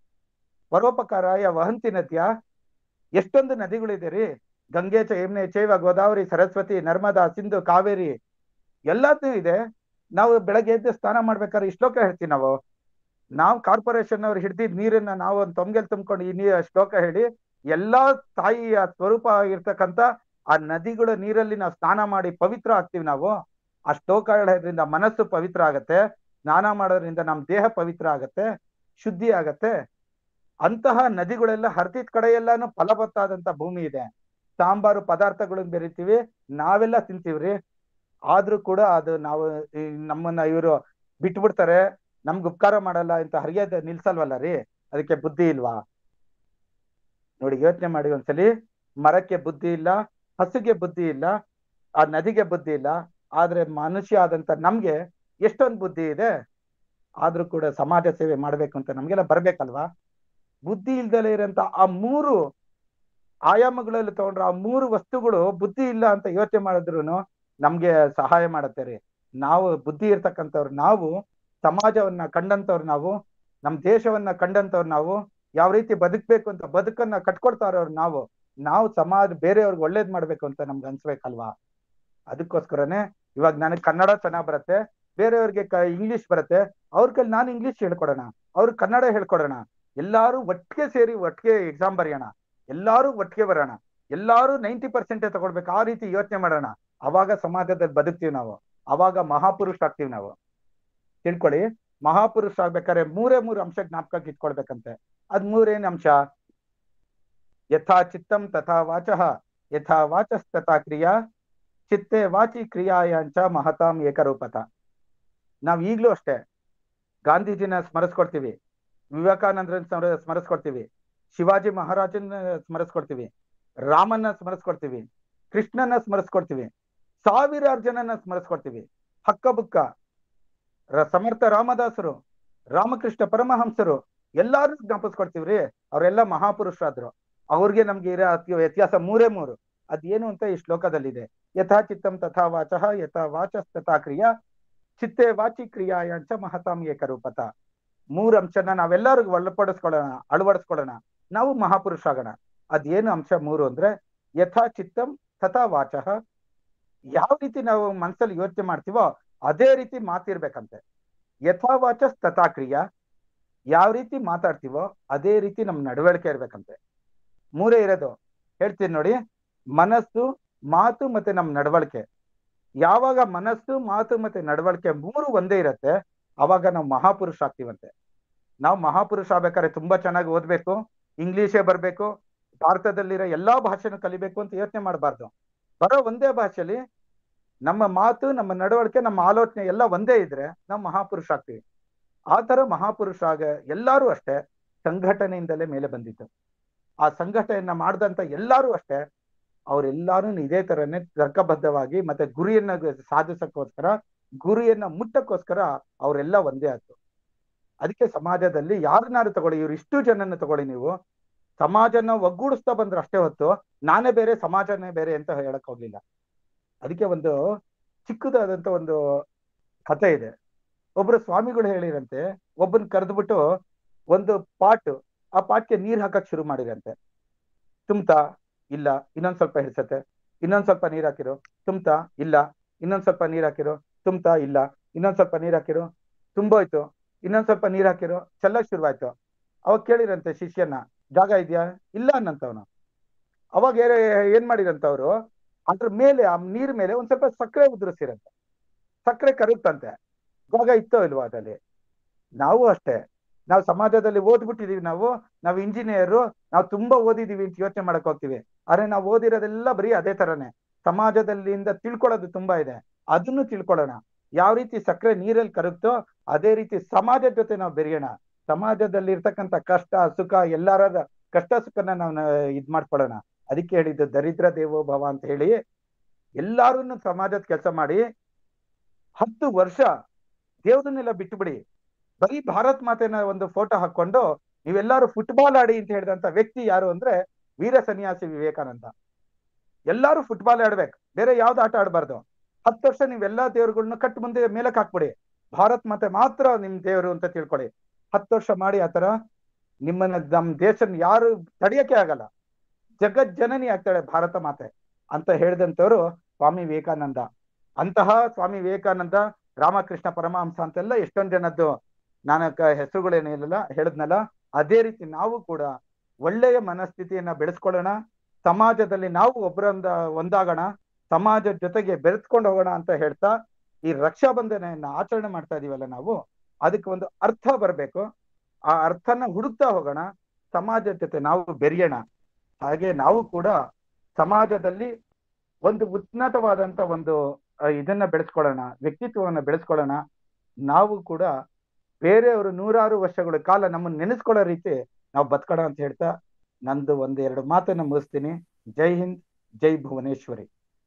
ಪರೋಪಕಾರಾಯ ವಹಂತಿ ನದ್ಯ ಎಷ್ಟೊಂದು ನದಿಗಳಿದೆ ರೀ ಗಂಗೆ ಚ ಯಮುನೆ ಚೈವ ಗೋದಾವರಿ ಸರಸ್ವತಿ ನರ್ಮದಾ ಸಿಂಧು ಕಾವೇರಿ ಎಲ್ಲದೂ ಇದೆ ನಾವು ಬೆಳಗ್ಗೆ ಎದ್ದು ಸ್ನಾನ ಮಾಡ್ಬೇಕಾದ್ರೆ ಈ ಶ್ಲೋಕ ಹೇಳ್ತೀವಿ ನಾವು ನಾವು ಕಾರ್ಪೊರೇಷನ್ ಅವ್ರು ಹಿಡ್ದಿದ್ ನೀರನ್ನ ನಾವು ಒಂದು ತೊಂಗೆಲ್ ತುಂಬ್ಕೊಂಡು ಈ ನೀರ್ ಶ್ಲೋಕ ಹೇಳಿ ಎಲ್ಲಾ ತಾಯಿಯ ಸ್ವರೂಪ ಆಗಿರ್ತಕ್ಕಂಥ ಆ ನದಿಗಳ ನೀರಲ್ಲಿ ನಾವು ಸ್ನಾನ ಮಾಡಿ ಪವಿತ್ರ ಆಗ್ತೀವಿ ನಾವು ಆ ಶ್ಲೋಕ ಹೇಳೋದ್ರಿಂದ ಮನಸ್ಸು ಪವಿತ್ರ ಆಗತ್ತೆ ಸ್ನಾನ ಮಾಡೋದ್ರಿಂದ ನಮ್ ದೇಹ ಪವಿತ್ರ ಆಗತ್ತೆ ಶುದ್ಧಿ ಆಗತ್ತೆ ಅಂತಹ ನದಿಗಳೆಲ್ಲ ಹರಿದಿದ್ ಕಡೆ ಎಲ್ಲಾನು ಫಲವತ್ತಾದಂತ ಭೂಮಿ ಇದೆ ಸಾಂಬಾರು ಪದಾರ್ಥಗಳನ್ನ ಬೆರಿತೀವಿ ನಾವೆಲ್ಲ ತಿಂತೀವ್ರಿ ಆದ್ರೂ ಕೂಡ ಅದು ನಾವು ಈ ನಮ್ಮನ್ನ ಇವರು ಬಿಟ್ಬಿಡ್ತಾರೆ ನಮ್ಗೆ ಉಪಕಾರ ಮಾಡಲ್ಲ ಅಂತ ಹರಿಯೋದ್ ನಿಲ್ಸಲ್ವಲ್ಲ ರೀ ಅದಕ್ಕೆ ಬುದ್ಧಿ ಇಲ್ವಾ ನೋಡಿ ಯೋಚನೆ ಮಾಡಿ ಒಂದ್ಸಲಿ ಮರಕ್ಕೆ ಬುದ್ಧಿ ಇಲ್ಲ ಹಸುಗೆ ಬುದ್ಧಿ ಇಲ್ಲ ಆ ನದಿಗೆ ಬುದ್ಧಿ ಇಲ್ಲ ಆದ್ರೆ ಮನುಷ್ಯ ಆದಂತ ನಮ್ಗೆ ಎಷ್ಟೊಂದು ಬುದ್ಧಿ ಇದೆ ಆದ್ರೂ ಕೂಡ ಸಮಾಜ ಸೇವೆ ಮಾಡ್ಬೇಕು ಅಂತ ನಮ್ಗೆಲ್ಲ ಬರ್ಬೇಕಲ್ವಾ ಬುದ್ಧಿ ಇಲ್ದಲೇ ಇರೋಂತ ಆ ಮೂರು ಆಯಾಮಗಳಲ್ಲಿ ತಗೊಂಡ್ರೆ ಆ ಮೂರು ವಸ್ತುಗಳು ಬುದ್ಧಿ ಇಲ್ಲ ಅಂತ ಯೋಚನೆ ಮಾಡಿದ್ರು ನಮ್ಗೆ ಸಹಾಯ ಮಾಡತ್ತೆ ರೀ ನಾವು ಬುದ್ಧಿ ಇರ್ತಕ್ಕಂಥವ್ರು ನಾವು ಸಮಾಜವನ್ನ ಕಂಡಂತವ್ರು ನಾವು ನಮ್ ದೇಶವನ್ನ ಕಂಡಂತವ್ರು ನಾವು ಯಾವ ರೀತಿ ಬದುಕ್ಬೇಕು ಅಂತ ಬದುಕನ್ನ ಕಟ್ಕೊಡ್ತಾ ಇರೋರು ನಾವು ನಾವು ಸಮಾಜ ಬೇರೆಯವ್ರಿಗೆ ಒಳ್ಳೇದ್ ಮಾಡ್ಬೇಕು ಅಂತ ನಮ್ಗೆ ಅನ್ಸ್ಬೇಕಲ್ವಾ ಅದಕ್ಕೋಸ್ಕರನೇ ಇವಾಗ ನನಗೆ ಕನ್ನಡ ಚೆನ್ನಾಗ್ ಬರುತ್ತೆ ಬೇರೆಯವ್ರಿಗೆ ಕ ಇಂಗ್ಲಿಷ್ ಬರುತ್ತೆ ಅವ್ರ ಕೈಲಿ ನಾನು ಇಂಗ್ಲಿಷ್ ಹೇಳ್ಕೊಡೋಣ ಅವ್ರು ಕನ್ನಡ ಹೇಳ್ಕೊಡೋಣ ಎಲ್ಲಾರು ಒಟ್ಟಿಗೆ ಸೇರಿ ಒಟ್ಟಿಗೆ ಎಕ್ಸಾಮ್ ಬರೆಯೋಣ ಎಲ್ಲಾರು ಒಟ್ಟಿಗೆ ಬರೋಣ ಎಲ್ಲಾರು ನೈಂಟಿ ಪರ್ಸೆಂಟೇ ತಗೊಳ್ಬೇಕು ಆ ರೀತಿ ಯೋಚನೆ ಮಾಡೋಣ ಅವಾಗ ಸಮಾಜದಲ್ಲಿ ಬದುಕ್ತೀವಿ ನಾವು ಅವಾಗ ಮಹಾಪುರುಷ ಆಗ್ತೀವಿ ನಾವು ತಿಳ್ಕೊಳ್ಳಿ ಮಹಾಪುರುಷ ಆಗ್ಬೇಕಾದ್ರೆ ಮೂರೇ ಮೂರು ಅಂಶ ಜ್ಞಾಪಕಕ್ಕೆ ಇಟ್ಕೊಳ್ಬೇಕಂತೆ ಅದ್ ಮೂರೇನ್ ಅಂಶ ಯಥಾ ಚಿತ್ತಂ ತಥಾ ವಾಚಃ ಯಥಾ ವಾಚಸ್ ತಥಾ ಕ್ರಿಯಾ ಚಿತ್ತೆ ವಾಚಿ ಕ್ರಿಯಾಯಾಂಚ ಮಹತಾಂ ಏಕರೂಪತ ನಾವ್ ಈಗ್ಲೂ ಅಷ್ಟೇ ಗಾಂಧೀಜಿನ ಸ್ಮರಿಸ್ಕೊಡ್ತೀವಿ ವಿವೇಕಾನಂದರನ್ನ ಸ್ಮರ- ಸ್ಮರಿಸ್ಕೊಡ್ತೀವಿ ಶಿವಾಜಿ ಮಹಾರಾಜನ ಸ್ಮರಿಸ್ಕೊಡ್ತೀವಿ ರಾಮನ್ನ ಸ್ಮರಿಸ್ಕೊಡ್ತೀವಿ ಕೃಷ್ಣನ ಸ್ಮರಿಸ್ಕೊಡ್ತೀವಿ ಸಾವಿರಾರು ಜನನ ಸ್ಮರಿಸ್ಕೊಡ್ತೀವಿ ಹಕ್ಕ ಬುಕ್ಕ ರ- ಸಮರ್ಥ ರಾಮದಾಸರು ರಾಮಕೃಷ್ಣ ಪರಮಹಂಸರು ಎಲ್ಲಾರು ಜ್ಞಾಪಿಸ್ಕೊಡ್ತೀವ್ರಿ ಅವರೆಲ್ಲ ಮಹಾಪುರುಷರಾದ್ರು ಅವ್ರಿಗೆ ನಮ್ಗೆ ಇರೋ ಅತಿ- ವ್ಯತ್ಯಾಸ ಮೂರೇ ಮೂರು ಅದೇನು ಅಂತ ಈ ಶ್ಲೋಕದಲ್ಲಿದೆ ಯಥಾ ಚಿತ್ತಂ ತಥಾ ವಾಚಃ ಯಥಾ ವಾಚಸ್ ತಥಾ ಕ್ರಿಯಾ ಚಿತ್ತೆ ವಾಚಿ ಕ್ರಿಯಾಯಾಂಚ ಮಹತಾಂ ಏಕರೂಪತ ಮೂರ್ ಅಂಶನ ನಾವೆಲ್ಲರಿಗೂ ಒಳಪಡಿಸ್ಕೊಳ್ಳೋಣ ಅಳವಡಿಸ್ಕೊಳ್ಳೋಣ ನಾವು ಮಹಾಪುರುಷ ಆಗೋಣ ಅದೇನು ಅಂಶ ಮೂರು ಅಂದ್ರೆ ಯಥಾ ಚಿತ್ತಂ ತಥಾ ವಾಚಃ ಯಾವ ರೀತಿ ನಾವು ಮನ್ಸಲ್ಲಿ ಯೋಚನೆ ಮಾಡ್ತೀವೋ ಅದೇ ರೀತಿ ಮಾತಿರ್ಬೇಕಂತೆ ಯಥಾ ವಾಚಸ್ ತಥಾ ಕ್ರಿಯಾ ಯಾವ ರೀತಿ ಮಾತಾಡ್ತೀವೋ ಅದೇ ರೀತಿ ನಮ್ ನಡವಳಿಕೆ ಇರ್ಬೇಕಂತೆ ಮೂರೇ ಇರೋದು ಹೇಳ್ತೀನಿ ನೋಡಿ ಮನಸ್ಸು ಮಾತು ಮತ್ತೆ ನಮ್ ನಡವಳಿಕೆ ಯಾವಾಗ ಮನಸ್ಸು ಮಾತು ಮತ್ತೆ ನಡವಳಿಕೆ ಮೂರು ಒಂದೇ ಇರತ್ತೆ ಅವಾಗ ನಾವು ಮಹಾಪುರುಷ ಆಗ್ತೀವಂತೆ ನಾವು ಮಹಾಪುರುಷ ಆಗ್ಬೇಕಾದ್ರೆ ತುಂಬಾ ಚೆನ್ನಾಗಿ ಓದ್ಬೇಕು ಇಂಗ್ಲಿಷೇ ಬರ್ಬೇಕು ಭಾರತದಲ್ಲಿರೋ ಎಲ್ಲಾ ಭಾಷೆನೂ ಕಲಿಬೇಕು ಅಂತ ಯೋಚನೆ ಮಾಡಬಾರ್ದು ಬರೋ ಒಂದೇ ಭಾಷೆಲಿ ನಮ್ಮ ಮಾತು ನಮ್ಮ ನಡವಳಿಕೆ ನಮ್ಮ ಆಲೋಚನೆ ಎಲ್ಲ ಒಂದೇ ಇದ್ರೆ ನಾವು ಮಹಾಪುರುಷ ಆಗ್ತೀವಿ ಆ ತರ ಮಹಾಪುರುಷ ಆಗ ಎಲ್ಲರೂ ಅಷ್ಟೇ ಸಂಘಟನೆಯಿಂದಲೇ ಮೇಲೆ ಬಂದಿದ್ದು ಆ ಸಂಘಟನೆಯನ್ನ ಮಾಡಿದಂತ ಎಲ್ಲರೂ ಅಷ್ಟೇ ಅವರೆಲ್ಲಾರು ಇದೇ ತರನೇ ತರ್ಕಬದ್ಧವಾಗಿ ಮತ್ತೆ ಗುರಿಯನ್ನ ಸಾಧಿಸಕ್ಕೋಸ್ಕರ ಗುರಿಯನ್ನ ಮುಟ್ಟಕ್ಕೋಸ್ಕರ ಅವರೆಲ್ಲ ಒಂದೇ ಆಯ್ತು ಅದಕ್ಕೆ ಸಮಾಜದಲ್ಲಿ ಯಾರನ್ನಾರು ತಗೊಳ್ಳಿ ಇವ್ರು ಇಷ್ಟು ಜನನ್ನ ತಗೊಳ್ಳಿ ನೀವು ಸಮಾಜನ ಒಗ್ಗೂಡಿಸ್ತಾ ಬಂದ್ರೆ ಅಷ್ಟೇ ಹೊತ್ತು ನಾನೇ ಬೇರೆ ಸಮಾಜನೇ ಬೇರೆ ಅಂತ ಹೇಳಕ್ ಹೋಗ್ಲಿಲ್ಲ ಅದಕ್ಕೆ ಒಂದು ಚಿಕ್ಕದಾದಂತ ಒಂದು ಕಥೆ ಇದೆ ಒಬ್ರು ಸ್ವಾಮಿಗಳು ಹೇಳಿರಂತೆ ಒಬ್ಬನ್ ಕರೆದ್ಬಿಟ್ಟು ಒಂದು ಪಾಟ್ ಆ ಪಾಟ್ಗೆ ನೀರ್ ಹಾಕಕ್ ಶುರು ಮಾಡಿರಂತೆ ತುಂಬ್ತಾ ಇಲ್ಲ ಇನ್ನೊಂದ್ ಸ್ವಲ್ಪ ಹಿಡ್ಸತ್ತೆ ಇನ್ನೊಂದ್ ಸ್ವಲ್ಪ ನೀರ್ ಹಾಕಿರೋ ತುಂಬ್ತಾ ಇಲ್ಲ ಇನ್ನೊಂದ್ ಸ್ವಲ್ಪ ನೀರ್ ಹಾಕಿರೋ ತುಂಬ್ತಾ ಇಲ್ಲ ಇನ್ನೊಂದ್ ಸ್ವಲ್ಪ ನೀರ್ ಹಾಕಿರೋ ತುಂಬೋಯ್ತು ಇನ್ನೊಂದ್ ಸ್ವಲ್ಪ ನೀರ್ ಹಾಕಿರೋ ಚೆಲ್ಲಕ್ ಶುರುವಾಯ್ತು ಅವಾಗ ಕೇಳಿರಂತೆ ಶಿಷ್ಯನ ಜಾಗ ಇದೆಯಾ ಇಲ್ಲ ಅನ್ನಂತವನು ಅವಾಗ ಏ- ಏನ್ ಮಾಡಿರಂತವ್ರು ಅದ್ರ ಮೇಲೆ ಆ ನೀರ್ ಮೇಲೆ ಒಂದ್ ಸ್ವಲ್ಪ ಸಕ್ಕರೆ ಉದುರಿಸಿರಂತೆ ಸಕ್ಕರೆ ಕರಗ್ತಂತೆ ಜಾಗ ಇತ್ತೋ ಇಲ್ವಾ ಅದಲ್ಲಿ ನಾವು ಅಷ್ಟೇ ನಾವು ಸಮಾಜದಲ್ಲಿ ಓದ್ಬಿಟ್ಟಿದೀವಿ ನಾವು ನಾವು ಇಂಜಿನಿಯರು ನಾವು ತುಂಬಾ ಓದಿದೀವಿ ಅಂತ ಯೋಚನೆ ಮಾಡಕ್ ಹೋಗ್ತೀವಿ ಆದ್ರೆ ನಾವು ಓದಿರೋದೆಲ್ಲ ಬರೀ ಅದೇ ತರನೇ ಸಮಾಜದಲ್ಲಿಂದ ತಿಳ್ಕೊಳ್ಳೋದು ತುಂಬಾ ಇದೆ ಅದನ್ನು ತಿಳ್ಕೊಳ್ಳೋಣ ಯಾವ ರೀತಿ ಸಕ್ಕರೆ ನೀರಲ್ಲಿ ಕರಗ್ತೋ ಅದೇ ರೀತಿ ಸಮಾಜದ ಜೊತೆ ನಾವು ಬೆರೆಯೋಣ ಸಮಾಜದಲ್ಲಿ ಇರ್ತಕ್ಕಂಥ ಕಷ್ಟ ಸುಖ ಎಲ್ಲರ ಕಷ್ಟ ಸುಖನ ನಾವು ನ- ಇದ್ ಮಾಡ್ಕೊಳ್ಳೋಣ ಅದಕ್ಕೆ ಹೇಳಿದ್ದು ದರಿದ್ರ ದೇವೋ ಭವ ಅಂತ ಹೇಳಿ ಎಲ್ಲಾರು ಸಮಾಜದ ಕೆಲಸ ಮಾಡಿ ಹತ್ತು ವರ್ಷ ದೇವ್ರನ್ನೆಲ್ಲ ಬಿಟ್ಟು ಬಿಡಿ ಬರೀ ಭಾರತ್ ಮಾತೆನ ಒಂದು ಫೋಟೋ ಹಾಕೊಂಡು ನೀವೆಲ್ಲಾರು ಫುಟ್ಬಾಲ್ ಆಡಿ ಅಂತ ಹೇಳಿದಂತ ವ್ಯಕ್ತಿ ಯಾರು ಅಂದ್ರೆ ವೀರ ಸನ್ಯಾಸಿ ವಿವೇಕಾನಂದ ಎಲ್ಲಾರು ಫುಟ್ಬಾಲ್ ಆಡ್ಬೇಕು ಬೇರೆ ಯಾವ್ದು ಆಟ ಆಡ್ಬಾರ್ದು ಹತ್ತು ವರ್ಷ ನೀವೆಲ್ಲಾ ದೇವ್ರುಗಳ್ನ ಕಟ್ ಮುಂದೆ ಮೇಲಕ್ ಹಾಕ್ಬಿಡಿ ಭಾರತ್ ಮಾತೆ ಮಾತ್ರ ನಿಮ್ ದೇವ್ರು ಅಂತ ತಿಳ್ಕೊಳ್ಳಿ ಹತ್ತು ವರ್ಷ ಮಾಡಿ ಆತರ ನಿಮ್ಮನ್ನ ನಮ್ ದೇಶನ್ ಯಾರು ತಡೆಯಕ್ಕೆ ಆಗಲ್ಲ ಜಗತ್ ಜನನಿ ಆಗ್ತಾಳೆ ಭಾರತ ಮಾತೆ ಅಂತ ಹೇಳಿದಂತವ್ರು ಸ್ವಾಮಿ ವಿವೇಕಾನಂದ ಅಂತಹ ಸ್ವಾಮಿ ವಿವೇಕಾನಂದ ರಾಮಕೃಷ್ಣ ಪರಮಹಂಸ ಅಂತೆಲ್ಲ ಎಷ್ಟೊಂದ್ ಜನದ್ದು ನಾನು ಹೆಸರುಗಳೇನಿಲ್ಲ ಹೇಳದ್ನಲ್ಲ ಅದೇ ರೀತಿ ನಾವು ಕೂಡ ಒಳ್ಳೆಯ ಮನಸ್ಥಿತಿಯನ್ನ ಬೆಳೆಸ್ಕೊಳ್ಳೋಣ ಸಮಾಜದಲ್ಲಿ ನಾವು ಒಬ್ಬರೊಂದ ಒಂದಾಗೋಣ ಸಮಾಜದ ಜೊತೆಗೆ ಬೆರೆತ್ಕೊಂಡು ಹೋಗೋಣ ಅಂತ ಹೇಳ್ತಾ ಈ ರಕ್ಷಾ ಬಂಧನೆಯನ್ನ ಆಚರಣೆ ಮಾಡ್ತಾ ಇದೀವಲ್ಲ ನಾವು ಅದಕ್ಕೆ ಒಂದು ಅರ್ಥ ಬರಬೇಕು ಆ ಅರ್ಥನ ಹುಡುಕ್ತಾ ಹೋಗೋಣ ಸಮಾಜದ ಜೊತೆ ನಾವು ಬೆರೆಯೋಣ ಹಾಗೆ ನಾವು ಕೂಡ ಸಮಾಜದಲ್ಲಿ ಒಂದು ಉನ್ನತವಾದಂತ ಒಂದು ಆ, ಇದನ್ನ ಬೆಳೆಸ್ಕೊಳ್ಳೋಣ ವ್ಯಕ್ತಿತ್ವವನ್ನ ಬೆಳೆಸ್ಕೊಳ್ಳೋಣ ನಾವು ಕೂಡ ಬೇರೆಯವರು ನೂರಾರು ವರ್ಷಗಳ ಕಾಲ ನಮ್ಮನ್ನ ನೆನೆಸ್ಕೊಳ್ಳೋ ರೀತಿ ನಾವು ಬದುಕೋಣ ಅಂತ ಹೇಳ್ತಾ ನಂದು ಒಂದೆರಡು ಮಾತನ್ನ ಮುಗಿಸ್ತೀನಿ ಜೈ ಹಿಂದ್ ಜೈ ಭುವನೇಶ್ವರಿ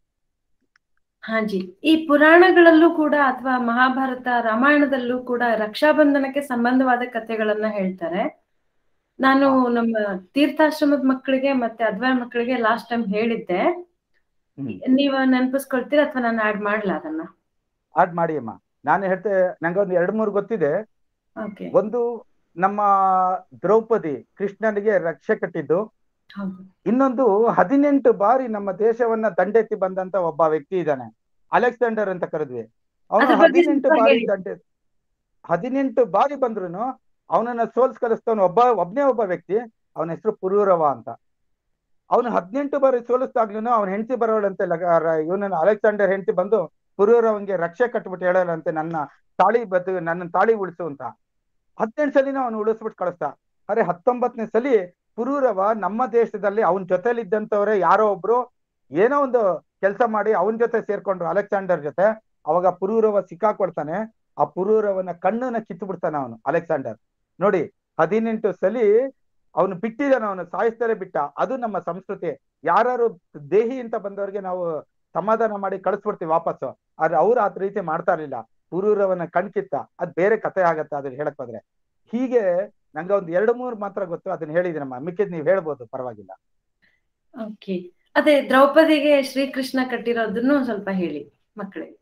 ಹಾ ಜಿ ಈ ಪುರಾಣಗಳಲ್ಲೂ ಕೂಡ ಅಥವಾ ಮಹಾಭಾರತ ರಾಮಾಯಣದಲ್ಲೂ ಕೂಡ ರಕ್ಷಾಬಂಧನಕ್ಕೆ ಸಂಬಂಧವಾದ ಕಥೆಗಳನ್ನ ಹೇಳ್ತಾರೆ ನಾನು ನಮ್ಮ ತೀರ್ಥಾಶ್ರಮದ ಮಕ್ಕಳಿಗೆ ಮತ್ತೆ ಅದ್ವೈ ಮಕ್ಕಳಿಗೆ ಲಾಸ್ಟ್ ಟೈಮ್ ಹೇಳಿದ್ದೆ ಹ್ಮ್. ನೀವು ನೆನಪಿಸ್ಕೊಳ್ತೀರಾ ಅಥವಾ ನಾನು ಆಡ್ ಮಾಡ್ಲಾ ಅದನ್ನ ಆಡ್ ಮಾಡಿ ಅಮ್ಮ ನಾನು ಹೇಳ್ತೆ ನಂಗೆ ಒಂದು ಎರಡ್ ಮೂರು ಗೊತ್ತಿದೆ ಓಕೆ ಒಂದು ನಮ್ಮ ದ್ರೌಪದಿ ಕೃಷ್ಣನಿಗೆ ರಕ್ಷೆ ಕಟ್ಟಿದ್ದು ಹೌದು ಇನ್ನೊಂದು ಹದಿನೆಂಟು ಬಾರಿ ನಮ್ಮ ದೇಶವನ್ನ ದಂಡೆತ್ತಿ ಬಂದಂತ ಒಬ್ಬ ವ್ಯಕ್ತಿ ಇದ್ದಾನೆ ಅಲೆಕ್ಸಾಂಡರ್ ಅಂತ ಕರೆದ್ವಿ ಅವನು ಅದ್ರ ಬಗ್ಗೆ ಹದಿನೆಂಟು ಸ್ವಲ್ಪ ಬಾರಿ ಹೇಳಿ. ದಂಡೆ ಹದಿನೆಂಟು ಬಾರಿ ಬಂದ್ರು ಅವನನ್ನ ಸೋಲ್ಸ್ ಕಲಿಸ್ತವನು ಒಬ್ಬ ಒಬ್ನೇ ಒಬ್ಬ ವ್ಯಕ್ತಿ ಅವನ ಹೆಸರು ಪುರೂರವ ಅಂತ ಅವನು ಹದಿನೆಂಟು ಬಾರಿ ಸೋಲಿಸ್ದಾಗ್ಲೂ ಅವನ ಹೆಂಡತಿ ಬರೋಳಂತೆ ಇವನನ್ನ ಅಲೆಕ್ಸಾಂಡರ್ ಹೆಂಡತಿ ಬಂದು ಪುರೂರವಂಗೆ ರಕ್ಷೆ ಕಟ್ಬಿಟ್ಟು ಹೇಳೋಳಂತೆ ನನ್ನ ತಾಳಿ ಬದು ನನ್ನ ತಾಳಿ ಉಳಿಸು ಅಂತ ಹದಿನೆಂಟು ಸಲಿನ ಅವನು ಉಳಿಸ್ಬಿಟ್ಟು ಕಳಿಸ್ತಾ ಅರೆ ಹತ್ತೊಂಬತ್ತನೇ ಸಲಿ ಪುರೂರವ ನಮ್ಮ ದೇಶದಲ್ಲಿ ಅವನ ಜೊತೆಲಿ ಇದ್ದಂತವ್ರೆ ಯಾರೋ ಒಬ್ರು ಏನೋ ಒಂದು ಕೆಲಸ ಮಾಡಿ ಅವನ ಜೊತೆ ಸೇರ್ಕೊಂಡ್ರು ಅಲೆಕ್ಸಾಂಡರ್ ಜೊತೆ ಅವಾಗ ಪುರೂರವ ಸಿಕ್ಕಾಕೊಳ್ತಾನೆ ಆ ಪುರೂರವನ ಕಣ್ಣನ್ನ ಕಿತ್ತು ಬಿಡ್ತಾನೆ ಅವನು ಅಲೆಕ್ಸಾಂಡರ್ ನೋಡಿ ಹದಿನೆಂಟು ಸಲಿ ಅವನು ಬಿಟ್ಟಿದ್ದಾನೆ ಅವನು ಸಾಯಿಸ್ತಾರೆ ಬಿಟ್ಟ ಅದು ನಮ್ಮ ಸಂಸ್ಕೃತಿ ಯಾರು ದೇಹಿ ಅಂತ ಬಂದವ್ರಿಗೆ ನಾವು ಸಮಾಧಾನ ಮಾಡಿ ಕಳಿಸ್ಬಿಡ್ತೀವಿ ವಾಪಸ್ಸು ಆದ್ರೆ ಅವ್ರು ಆ ರೀತಿ ಮಾಡ್ತಾ ಇರ್ಲಿಲ್ಲ ಪುರೂರವನ ಕಣ್ಕಿತ್ತ ಅದ್ ಬೇರೆ ಕತೆ ಆಗತ್ತೆ ಅದನ್ನ ಹೇಳಕ್ ಹೋದ್ರೆ ಹೀಗೆ ನಂಗೆ ಒಂದ್ ಎರಡು ಮೂರು ಮಾತ್ರ ಗೊತ್ತು ಅದನ್ನ ಹೇಳಿದಿನಮ್ಮ ಮಿಕ್ಕಿದ್ ನೀವ್ ಹೇಳ್ಬೋದು ಪರವಾಗಿಲ್ಲ ಓಕೆ ಅದೇ ದ್ರೌಪದಿಗೆ ಶ್ರೀಕೃಷ್ಣ ಕಟ್ಟಿರೋದನ್ನು ಸ್ವಲ್ಪ ಹೇಳಿ ಮಕ್ಕಳಿಗೆ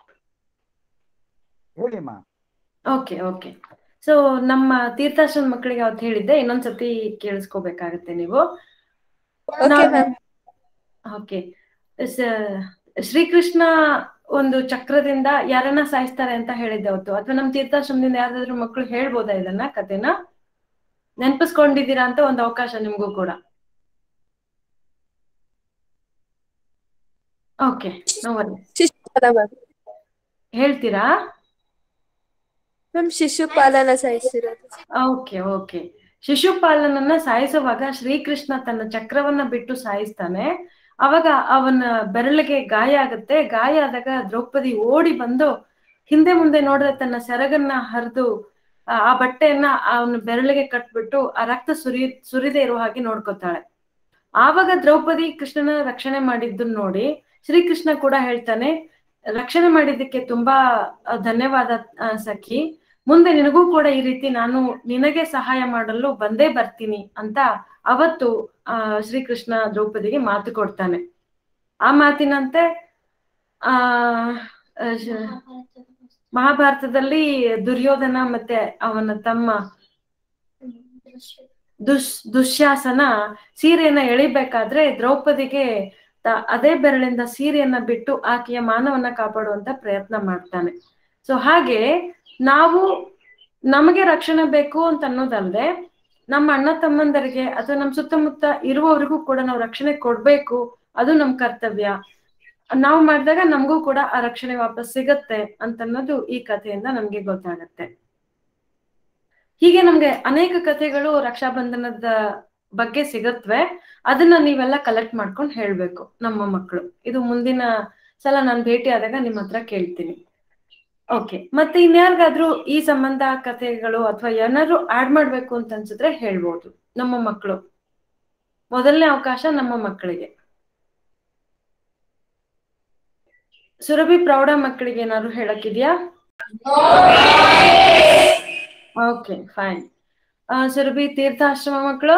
ಹೇಳಿಮ್ಮ ಓಕೆ ಓಕೆ ಸೊ ನಮ್ಮ ತೀರ್ಥಾಶ್ರಮ ಮಕ್ಕಳಿಗೆ ಅವತ್ತು ಹೇಳಿದ್ದೆ ಇನ್ನೊಂದ್ಸತಿ ಕೇಳಿಸ್ಕೋಬೇಕಾಗತ್ತೆ ನೀವು ಓಕೆ ನಾವು- ಮ್ಯಾಮ್ ಓಕೆ ಶ್ರೀಕೃಷ್ಣ ಒಂದು ಚಕ್ರದಿಂದ ಯಾರನ್ನ ಸಾಯಿಸ್ತಾರೆ ಅಂತ ಹೇಳಿದ್ದೆ ಅವತ್ತು ಅಥವಾ ನಮ್ಮ ತೀರ್ಥಾಶ್ರಮದಿಂದ ಯಾರಾದ್ರೂ ಮಕ್ಕಳು ಹೇಳ್ಬೋದಾ ಇದನ್ನ ಕಥೆನ ನೆನಪಿಸ್ಕೊಂಡಿದ್ದೀರಾ ಅಂತ ಒಂದು ಅವಕಾಶ ನಿಮ್ಗೂ ಕೂಡ ಓಕೆ ನೋವಲ್ಲಿ ಶಿಶುಪಾಲ ಮ್ಯಾಮ್ ಹೇಳ್ತೀರಾ ಮ್ಯಾಮ್ ಶಿಶುಪಾಲನ ಸಾಯಿಸಿರೋದು ಓಕೆ ಓಕೆ ಶಿಶುಪಾಲನನ್ನ ಸಾಯಿಸುವಾಗ ಶ್ರೀಕೃಷ್ಣ ತನ್ನ ಚಕ್ರವನ್ನ ಬಿಟ್ಟು ಸಾಯಿಸ್ತಾನೆ ಅವಾಗ ಅವನ ಬೆರಳಿಗೆ ಗಾಯ ಆಗುತ್ತೆ ಗಾಯ ಆದಾಗ ದ್ರೌಪದಿ ಓಡಿ ಬಂದು ಹಿಂದೆ ಮುಂದೆ ನೋಡಿದ್ರೆ ತನ್ನ ಸೆರಗನ್ನ ಹರಿದು ಆ ಬಟ್ಟೆಯನ್ನ ಅವನ ಬೆರಳಿಗೆ ಕಟ್ಬಿಟ್ಟು ಆ ರಕ್ತ ಸುರಿ ಸುರಿದೇ ಇರುವ ಹಾಗೆ ನೋಡ್ಕೊತಾಳೆ ಆವಾಗ ದ್ರೌಪದಿ ಕೃಷ್ಣನ ರಕ್ಷಣೆ ಮಾಡಿದ್ದನ್ನ ನೋಡಿ ಶ್ರೀಕೃಷ್ಣ ಕೂಡ ಹೇಳ್ತಾನೆ ರಕ್ಷಣೆ ಮಾಡಿದ್ದಕ್ಕೆ ತುಂಬಾ ಆ, ಧನ್ಯವಾದ ಆ, ಸಖಿ ಮುಂದೆ ನಿನಗೂ ಕೂಡ ಈ ರೀತಿ ನಾನು ನಿನಗೆ ಸಹಾಯ ಮಾಡಲು ಬಂದೇ ಬರ್ತೀನಿ ಅಂತ ಅವತ್ತು ಆ ಶ್ರೀಕೃಷ್ಣ ದ್ರೌಪದಿಗೆ ಮಾತು ಕೊಡ್ತಾನೆ ಆ ಮಾತಿನಂತೆ ಆ ಆ, ಶ- ಮಹಾಭಾರತದಲ್ಲಿ ದುರ್ಯೋಧನ ಮತ್ತೆ ಅವನ ತಮ್ಮ ದುಶ್ ದುಶ್ಯಾಸನ ಸೀರೆಯನ್ನ ಎಳಿಬೇಕಾದ್ರೆ ದ್ರೌಪದಿಗೆ ತ- ಅದೇ ಬೆರಳಿಂದ ಸೀರೆಯನ್ನ ಬಿಟ್ಟು ಆಕೆಯ ಮಾನವನ್ನ ಕಾಪಾಡುವಂತ ಪ್ರಯತ್ನ ಮಾಡ್ತಾನೆ ಸೊ ಹಾಗೆ ನಾವು ನಮಗೆ ರಕ್ಷಣೆ ಬೇಕು ಅಂತ ಅನ್ನೋದಲ್ದೆ ನಮ್ಮ ಅಣ್ಣ ತಮ್ಮಂದರಿಗೆ ಅಥವಾ ನಮ್ಮ ಸುತ್ತಮುತ್ತ ಇರುವವರಿಗೂ ಕೂಡ ನಾವು ರಕ್ಷಣೆ ಕೊಡ್ಬೇಕು ಅದು ನಮ್ ಕರ್ತವ್ಯ ನಾವು ಮಾಡಿದಾಗ ನಮಗೂ ಕೂಡ ಆ ರಕ್ಷಣೆ ವಾಪಸ್ ಸಿಗತ್ತೆ ಅಂತ ಅನ್ನೋದು ಈ ಕಥೆಯಿಂದ ನಮ್ಗೆ ಗೊತ್ತಾಗತ್ತೆ ಹೀಗೆ ನಮ್ಗೆ ಅನೇಕ ಕಥೆಗಳು ರಕ್ಷಾಬಂಧನದ ಬಗ್ಗೆ ಸಿಗತ್ವೆ ಅದನ್ನ ನೀವೆಲ್ಲ ಕಲೆಕ್ಟ್ ಮಾಡ್ಕೊಂಡು ಹೇಳ್ಬೇಕು ನಮ್ಮ ಮಕ್ಕಳು ಇದು ಮುಂದಿನ ಸಲ ನಾನು ಭೇಟಿ ಆದಾಗ ನಿಮ್ಮ ಹತ್ರ ಕೇಳ್ತೀನಿ ಓಕೆ ಮತ್ತೆ ಇನ್ಯಾರಿಗಾದ್ರೂ ಈ ಸಂಬಂಧ ಕಥೆಗಳು ಅಥವಾ ಏನಾದ್ರು ಆಡ್ ಮಾಡ್ಬೇಕು ಅಂತ ಅನ್ಸಿದ್ರೆ ಹೇಳ್ಬೋದು ನಮ್ಮ ಮಕ್ಕಳು ಮೊದಲನೇ ಅವಕಾಶ ನಮ್ಮ ಮಕ್ಕಳಿಗೆ ಸುರಭಿ ಪ್ರೌಢ ಮಕ್ಕಳಿಗೆ ಏನಾದ್ರು ಹೇಳಕ್ಕಿದ್ಯಾ ಓಕೆ ಫೈನ್ ಸುರಭಿ ತೀರ್ಥಾಶ್ರಮ ಮಕ್ಕಳು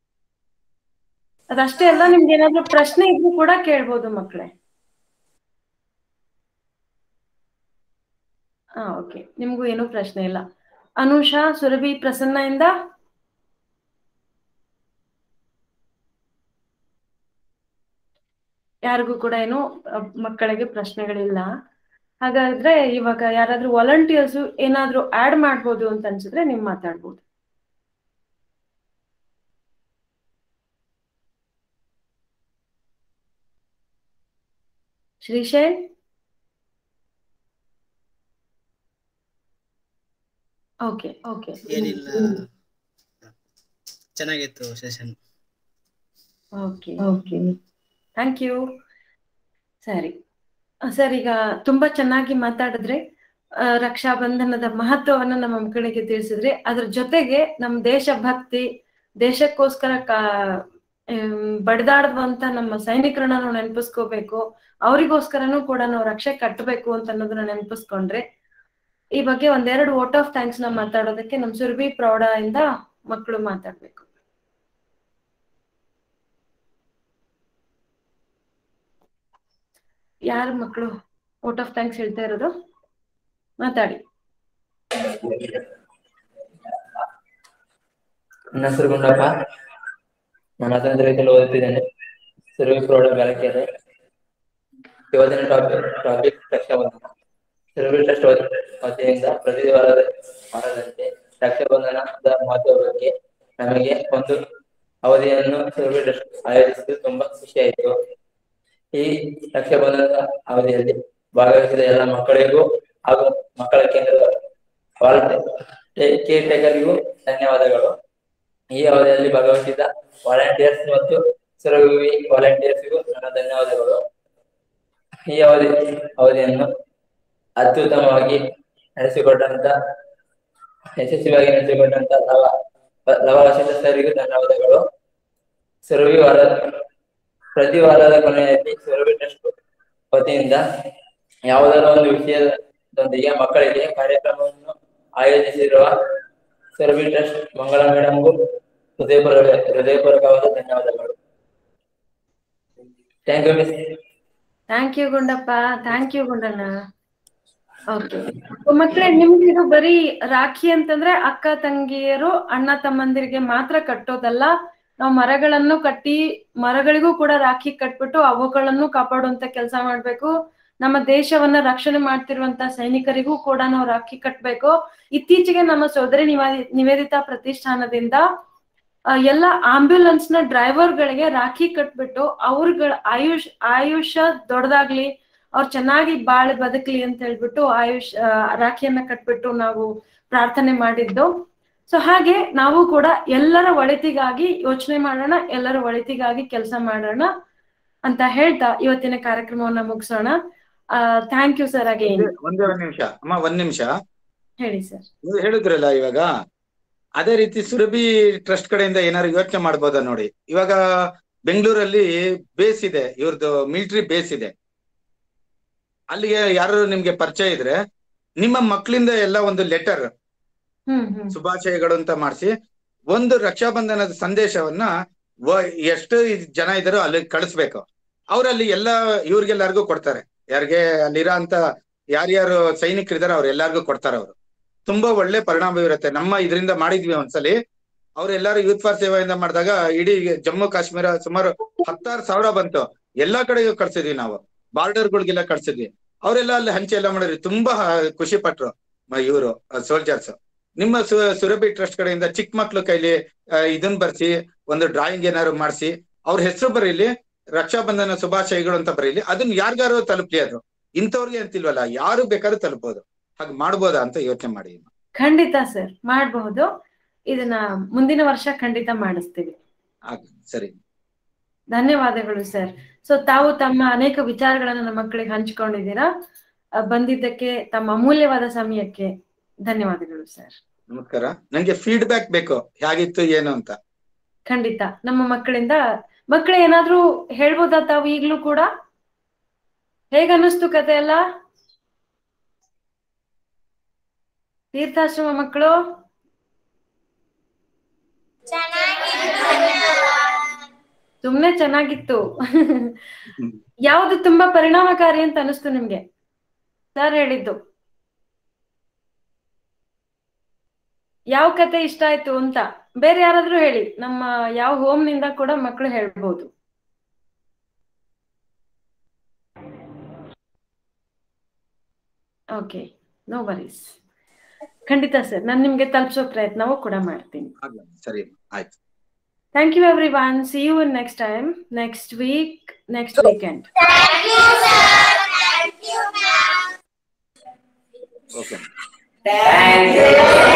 ಅದಷ್ಟೇ ಅಲ್ಲ ನಿಮ್ಗೆ ಏನಾದ್ರು ಪ್ರಶ್ನೆ ಇದ್ರು ಕೂಡ ಕೇಳ್ಬೋದು ಮಕ್ಕಳೇ ಹಾ ಓಕೆ ನಿಮ್ಗೂ ಏನೂ ಪ್ರಶ್ನೆ ಇಲ್ಲ ಅನುಷಾ ಸುರಭಿ ಪ್ರಸನ್ನ ಇಂದ ಯಾರಿಗೂ ಕೂಡ ಏನು ಅಹ್, ಮಕ್ಕಳಿಗೆ ಪ್ರಶ್ನೆಗಳಿಲ್ಲ ಹಾಗಾದ್ರೆ ಇವಾಗ ಯಾರಾದ್ರೂ ವಾಲಂಟಿಯರ್ಸ್ ಏನಾದ್ರೂ ಆಡ್ ಮಾಡ್ಬೋದು ಅಂತ ಅನ್ಸಿದ್ರೆ ನಿಮ್ ಮಾತಾಡ್ಬೋದು ಶ್ರೀಶೈಲ್ ಓಕೆ ಓಕೆ ಏನಿಲ್ಲ ಚೆನ್ನಾಗಿತ್ತು session okay okay thank you ಸರಿ ಸರ್ ಈಗ ತುಂಬಾ ಚೆನ್ನಾಗಿ ಮಾತಾಡಿದ್ರೆ ಆ, ರಕ್ಷಾಬಂಧನದ ಮಹತ್ವವನ್ನ ನಮ್ಮ ಮಕ್ಕಳಿಗೆ ತಿಳಿಸಿದ್ರಿ ಅದ್ರ ಜೊತೆಗೆ ನಮ್ಮ ದೇಶಭಕ್ತಿ ದೇಶಕ್ಕೋಸ್ಕರ ಕಾ ಆಮ್, ಬಡಿದಾಡುವಂತ ನಮ್ಮ ಸೈನಿಕರನ್ನ ನಾವು ನೆನಪಿಸ್ಕೋಬೇಕು ಅವರಿಗೋಸ್ಕರನೂ ಕೂಡ ನಾವು ರಕ್ಷೆ ಕಟ್ಟಬೇಕು ಅಂತ ಅನ್ನೋದನ್ನ ನೆನಪಿಸ್ಕೊಂಡ್ರೆ ಈ ಬಗ್ಗೆ ಒಂದೆರಡು ವೋಟ್ ಆಫ್ ಥ್ಯಾಂಕ್ಸ್ ನ ಮಾತಾಡೋದಕ್ಕೆ ನಮ್ ಸುರಭಿ ಪ್ರೌಢ ಇಂದ ಮಕ್ಕಳು ಮಾತಾಡ್ಬೇಕು ಯಾರ ಮಕ್ಕಳು ವೋಟ್ ಆಫ್ ಥ್ಯಾಂಕ್ಸ್ ಹೇಳ್ತಾ ಇರೋದು ಮಾತಾಡಿ ನನ್ನ ಹೆಸರು ಗುಂಡಪ್ಪ ನಾನು ಹತ್ತನೇ ತರಗತಿಯಲ್ಲಿ ಓದುತ್ತಿದ್ದೇನೆ ಸರ್ವಿ ಪ್ರೌಢ ಬಾಲಕಿಯರು ಇವತ್ತಿನ topic topic Raksha Bandhan Sarvi trust ವತಿಯಿಂದ ಪ್ರತಿ ವಾರದ ವಾರದಂತೆ ರಕ್ಷಾಬಂಧನದ ಮಹತ್ವ ಬಗ್ಗೆ ನಮಗೆ ಒಂದು ಅವಧಿಯನ್ನು ಸರ್ವಿ ಟ್ರಸ್ಟ್ ಆಯೋಜಿಸಿದ್ದು ತುಂಬಾ ಖುಷಿಯಾಯಿತು ಈ ರಕ್ಷಾಬಂಧನದ ಅವಧಿಯಲ್ಲಿ ಭಾಗವಹಿಸಿದ ಎಲ್ಲ ಮಕ್ಕಳಿಗೂ ಹಾಗೂ ಮಕ್ಕಳ ಕೇಂದ್ರದ ಕೇರ್ ಟೇಕರ್ಗೂ ಧನ್ಯವಾದಗಳು ಈ ಅವಧಿಯಲ್ಲಿ ಭಾಗವಹಿಸಿದ ವಾಲಂಟಿಯರ್ಸ್ ಮತ್ತು ಸುರವಿ ವಾಲಂಟಿಯರ್ಸ್ಗೂ ನನ್ನ ಧನ್ಯವಾದಗಳು ಈ ಅವಧಿ ಅವಧಿಯನ್ನು ಅತ್ಯುತ್ತಮವಾಗಿ ನಡೆಸಿಕೊಟ್ಟಂತ ಯಶಸ್ವಿಯಾಗಿ ನಡೆಸಿಕೊಟ್ಟಂತ ಲವ ಲವ ಸದಸ್ಯರಿಗೂ ಧನ್ಯವಾದಗಳು ಸುರವಿ ವಾರ ಪ್ರತಿ ವಾರದ ಕೊನೆಯಲ್ಲಿ ಸುರವಿ ಟ್ರಸ್ಟ್ ವತಿಯಿಂದ ಯಾವುದಾದರೂ ಒಂದು ವಿಷಯದೊಂದಿಗೆ ಮಕ್ಕಳಿಗೆ ಕಾರ್ಯಕ್ರಮವನ್ನು ಆಯೋಜಿಸಿರುವ ಸುರಭಿ ಟ್ರಸ್ಟ್ ಮಂಗಳ ಮೇಡಮ್ಗೂ ಹೃದಯಪೂರ್ವಕ ಹೃದಯಪೂರ್ವಕವಾದ ಧನ್ಯವಾದಗಳು thank you miss thank you Gundappa thank you Gundanna okay ಮಕ್ಕಳೇ ನಿಮ್ಗೆ ಇದು ಬರೀ ರಾಖಿ ಅಂತಂದ್ರೆ ಅಕ್ಕ ತಂಗಿಯರು ಅಣ್ಣ ತಮ್ಮಂದಿರಿಗೆ ಮಾತ್ರ ಕಟ್ಟೋದಲ್ಲ ನಾವು ಮರಗಳನ್ನು ಕಟ್ಟಿ ಮರಗಳಿಗೂ ಕೂಡ ರಾಖಿ ಕಟ್ಬಿಟ್ಟು ಅವುಗಳನ್ನು ಕಾಪಾಡುವಂತ ಕೆಲಸ ಮಾಡ್ಬೇಕು ನಮ್ಮ ದೇಶವನ್ನ ರಕ್ಷಣೆ ಮಾಡ್ತಿರುವಂತ ಸೈನಿಕರಿಗೂ ಕೂಡ ನಾವು ರಾಖಿ ಕಟ್ಬೇಕು ಇತ್ತೀಚೆಗೆ ನಮ್ಮ ಸೋದರಿ ನಿವಾದಿ ನಿವೇದಿತಾ ಪ್ರತಿಷ್ಠಾನದಿಂದ ಆ, ಎಲ್ಲ ಆಂಬ್ಯುಲೆನ್ಸ್ ನ ಡ್ರೈವರ್ ಗಳಿಗೆ ರಾಖಿ ಕಟ್ಬಿಟ್ಟು ಅವ್ರಗಳ ಆಯುಷ್ ಆಯುಷ್ಯ ದೊಡ್ಡದಾಗ್ಲಿ ಅವ್ರು ಚೆನ್ನಾಗಿ ಬಾಳಿ ಬದುಕ್ಲಿ ಅಂತ ಹೇಳ್ಬಿಟ್ಟು ಆಯುಷ್ ಆ, ರಾಖಿಯನ್ನ ಕಟ್ಬಿಟ್ಟು ನಾವು ಪ್ರಾರ್ಥನೆ ಮಾಡಿದ್ದು ಸೊ ಹಾಗೆ ನಾವು ಕೂಡ ಎಲ್ಲರ ಒಳಿತಿಗಾಗಿ ಯೋಚನೆ ಮಾಡೋಣ ಎಲ್ಲರ ಒಳಿತಿಗಾಗಿ ಕೆಲಸ ಮಾಡೋಣ ಅಂತ ಹೇಳ್ತಾ ಇವತ್ತಿನ ಕಾರ್ಯಕ್ರಮವನ್ನ ಮುಗಿಸೋಣ ಥ್ಯಾಂಕ್ ಯು ಸರ್ ಅಗೇನ್ ಒಂದೇ- ಒಂದೇ ಒಂದ್ ನಿಮಿಷ ಅಮ್ಮ ಒಂದ್ ನಿಮಿಷ ಹೇಳಿ ಸರ್ ನೀವು ಹೇಳಿದ್ರಲ್ಲ ಇವಾಗ ಅದೇ ರೀತಿ ಸುರಭಿ ಟ್ರಸ್ಟ್ ಕಡೆಯಿಂದ ಏನಾದ್ರು ಯೋಚನೆ ಮಾಡ್ಬೋದಾ ನೋಡಿ ಇವಾಗ ಬೆಂಗಳೂರಲ್ಲಿ ಬೇಸ್ ಇದೆ ಇವ್ರದ್ದು ಮಿಲಿಟರಿ ಬೇಸ್ ಇದೆ ಅಲ್ಲಿಗೆ ಯಾರು ನಿಮ್ಗೆ ಪರಿಚಯ ಇದ್ರೆ ನಿಮ್ಮ ಮಕ್ಕಳಿಂದ ಎಲ್ಲ ಒಂದು ಲೆಟರ್ ಹ್ಮ್ ಹ್ಮ್ ಶುಭಾಶಯಗಳು ಅಂತ ಮಾಡಿಸಿ ಒಂದು ರಕ್ಷಾಬಂಧನದ ಸಂದೇಶವನ್ನ ವ- ಎಷ್ಟು ಜನ ಇದಾರೋ ಅಲ್ಲಿ ಕಳಿಸ್ಬೇಕು ಅವ್ರಲ್ಲಿ ಎಲ್ಲ ಇವ್ರಿಗೆಲ್ಲರಿಗೂ ಕೊಡ್ತಾರೆ ಯಾರಿಗೆ ಅಲ್ಲಿರೋ ಅಂತ ಯಾರ್ಯಾರು ಸೈನಿಕರಿದಾರೋ ಅವ್ರ ಎಲ್ಲಾರ್ಗೂ ಕೊಡ್ತಾರೆ ಅವರು ತುಂಬಾ ಒಳ್ಳೆ ಪರಿಣಾಮ ಬೀರುತ್ತೆ ನಮ್ಮ ಇದರಿಂದ ಮಾಡಿದ್ವಿ ಒಂದ್ಸಲಿ ಅವ್ರೆಲ್ಲಾರು ಯೂತ್ ಫಾರ್ ಸೇವೆಯಿಂದ ಮಾಡಿದಾಗ ಇಡೀ ಜಮ್ಮು ಕಾಶ್ಮೀರ ಸುಮಾರು ಹತ್ತಾರು ಸಾವಿರ ಬಂತು ಎಲ್ಲಾ ಕಡೆಗೂ ಕಳ್ಸಿದ್ವಿ ನಾವು ಬಾರ್ಡರ್ಗಳಿಗೆಲ್ಲ ಕಳ್ಸಿದ್ವಿ ಅವರೆಲ್ಲ ಅಲ್ಲಿ ಹಂಚಿ ಎಲ್ಲ ಮಾಡಿದ್ವಿ ತುಂಬಾ ಖುಷಿ ಪಟ್ರು ಇವರು ಸೋಲ್ಜರ್ಸ್ ನಿಮ್ಮ ಸು- ಸುರಭಿ ಟ್ರಸ್ಟ್ ಕಡೆಯಿಂದ ಚಿಕ್ಕ ಮಕ್ಳು ಕೈಲಿ ಆ, ಇದನ್ ಬರ್ಸಿ ಒಂದು ಡ್ರಾಯಿಂಗ್ ಏನಾದ್ರು ಮಾಡಿಸಿ ಅವ್ರ ಹೆಸರು ಬರೀಲಿ ರಕ್ಷಾಬಂಧನ ಶುಭಾಶಯಗಳು ಅಂತ ಬರೀಲಿ ಅದನ್ನ ಯಾರಿಗಾರು ತಲುಪ್ಲಿ ಅದು ಇಂಥವ್ರಿಗೆ ಅಂತಿಲ್ವಲ್ಲ ಯಾರು ಬೇಕಾದ್ರೂ ತಲುಪಬಹುದು ಹಾಗೆ ಮಾಡ್ಬೋದಾ ಅಂತ ಯೋಚನೆ ಮಾಡಿ ಖಂಡಿತ ಸರ್ ಮಾಡಬಹುದು ಇದನ್ನ ಮುಂದಿನ ವರ್ಷ ಖಂಡಿತ ಮಾಡಿಸ್ತೀವಿ ಆಗ್- ಸರಿ ಧನ್ಯವಾದಗಳು ಸರ್ ಸೊ ತಾವು ತಮ್ಮ ಅನೇಕ ವಿಚಾರಗಳನ್ನ ನಮ್ಮ ಮಕ್ಕಳಿಗೆ ಹಂಚಿಕೊಂಡಿದ್ದೀರಾ ಆ, ಬಂದಿದ್ದಕ್ಕೆ ತಮ್ಮ ಅಮೂಲ್ಯವಾದ ಸಮಯಕ್ಕೆ ಧನ್ಯವಾದಗಳು ಸರ್ ನಮಸ್ಕಾರ ನಂಗೆ ಫೀಡ್ಬ್ಯಾಕ್ ಬೇಕು ಹೇಗಿತ್ತು ಏನು ಅಂತ ಖಂಡಿತ ನಮ್ಮ ಮಕ್ಕಳಿಂದ ಮಕ್ಕಳು ಏನಾದ್ರೂ ಹೇಳ್ಬೋದಾ ತಾವು ಈಗ್ಲೂ ಕೂಡ ಹೇಗ ಅನ್ನಿಸ್ತು ಕತೆ ಎಲ್ಲ ತೀರ್ಥಾಶ್ರಮ ಮಕ್ಕಳು ಸುಮ್ನೆ ಚೆನ್ನಾಗಿತ್ತು ಯಾವ್ದು ತುಂಬಾ ಪರಿಣಾಮಕಾರಿ ಅಂತ ಅನಿಸ್ತು ನಿಮ್ಗೆ ಸರ್ ಹೇಳಿದ್ದು ಯಾವ ಕತೆ ಇಷ್ಟ ಆಯ್ತು ಅಂತ ಬೇರೆ ಯಾರಾದ್ರೂ ಹೇಳಿ ನಮ್ಮ ಯಾವ ಹೋಮ್ ನಿಂದ ಕೂಡ ಮಕ್ಕಳು ಹೇಳ್ಬೋದು ಓಕೆ ನೋ ವರೀಸ್ ಖಂಡಿತ ಸರ್ ನಾನು ನಿಮ್ಗೆ ತಲುಪಿಸೋ ಪ್ರಯತ್ನವೂ ಕೂಡ ಮಾಡ್ತೀನಿ ಆಗ್ಲಿ, ಸರಿ ಆಯ್ತು thank you everyone see you in next time next week next weekend okay Thank you.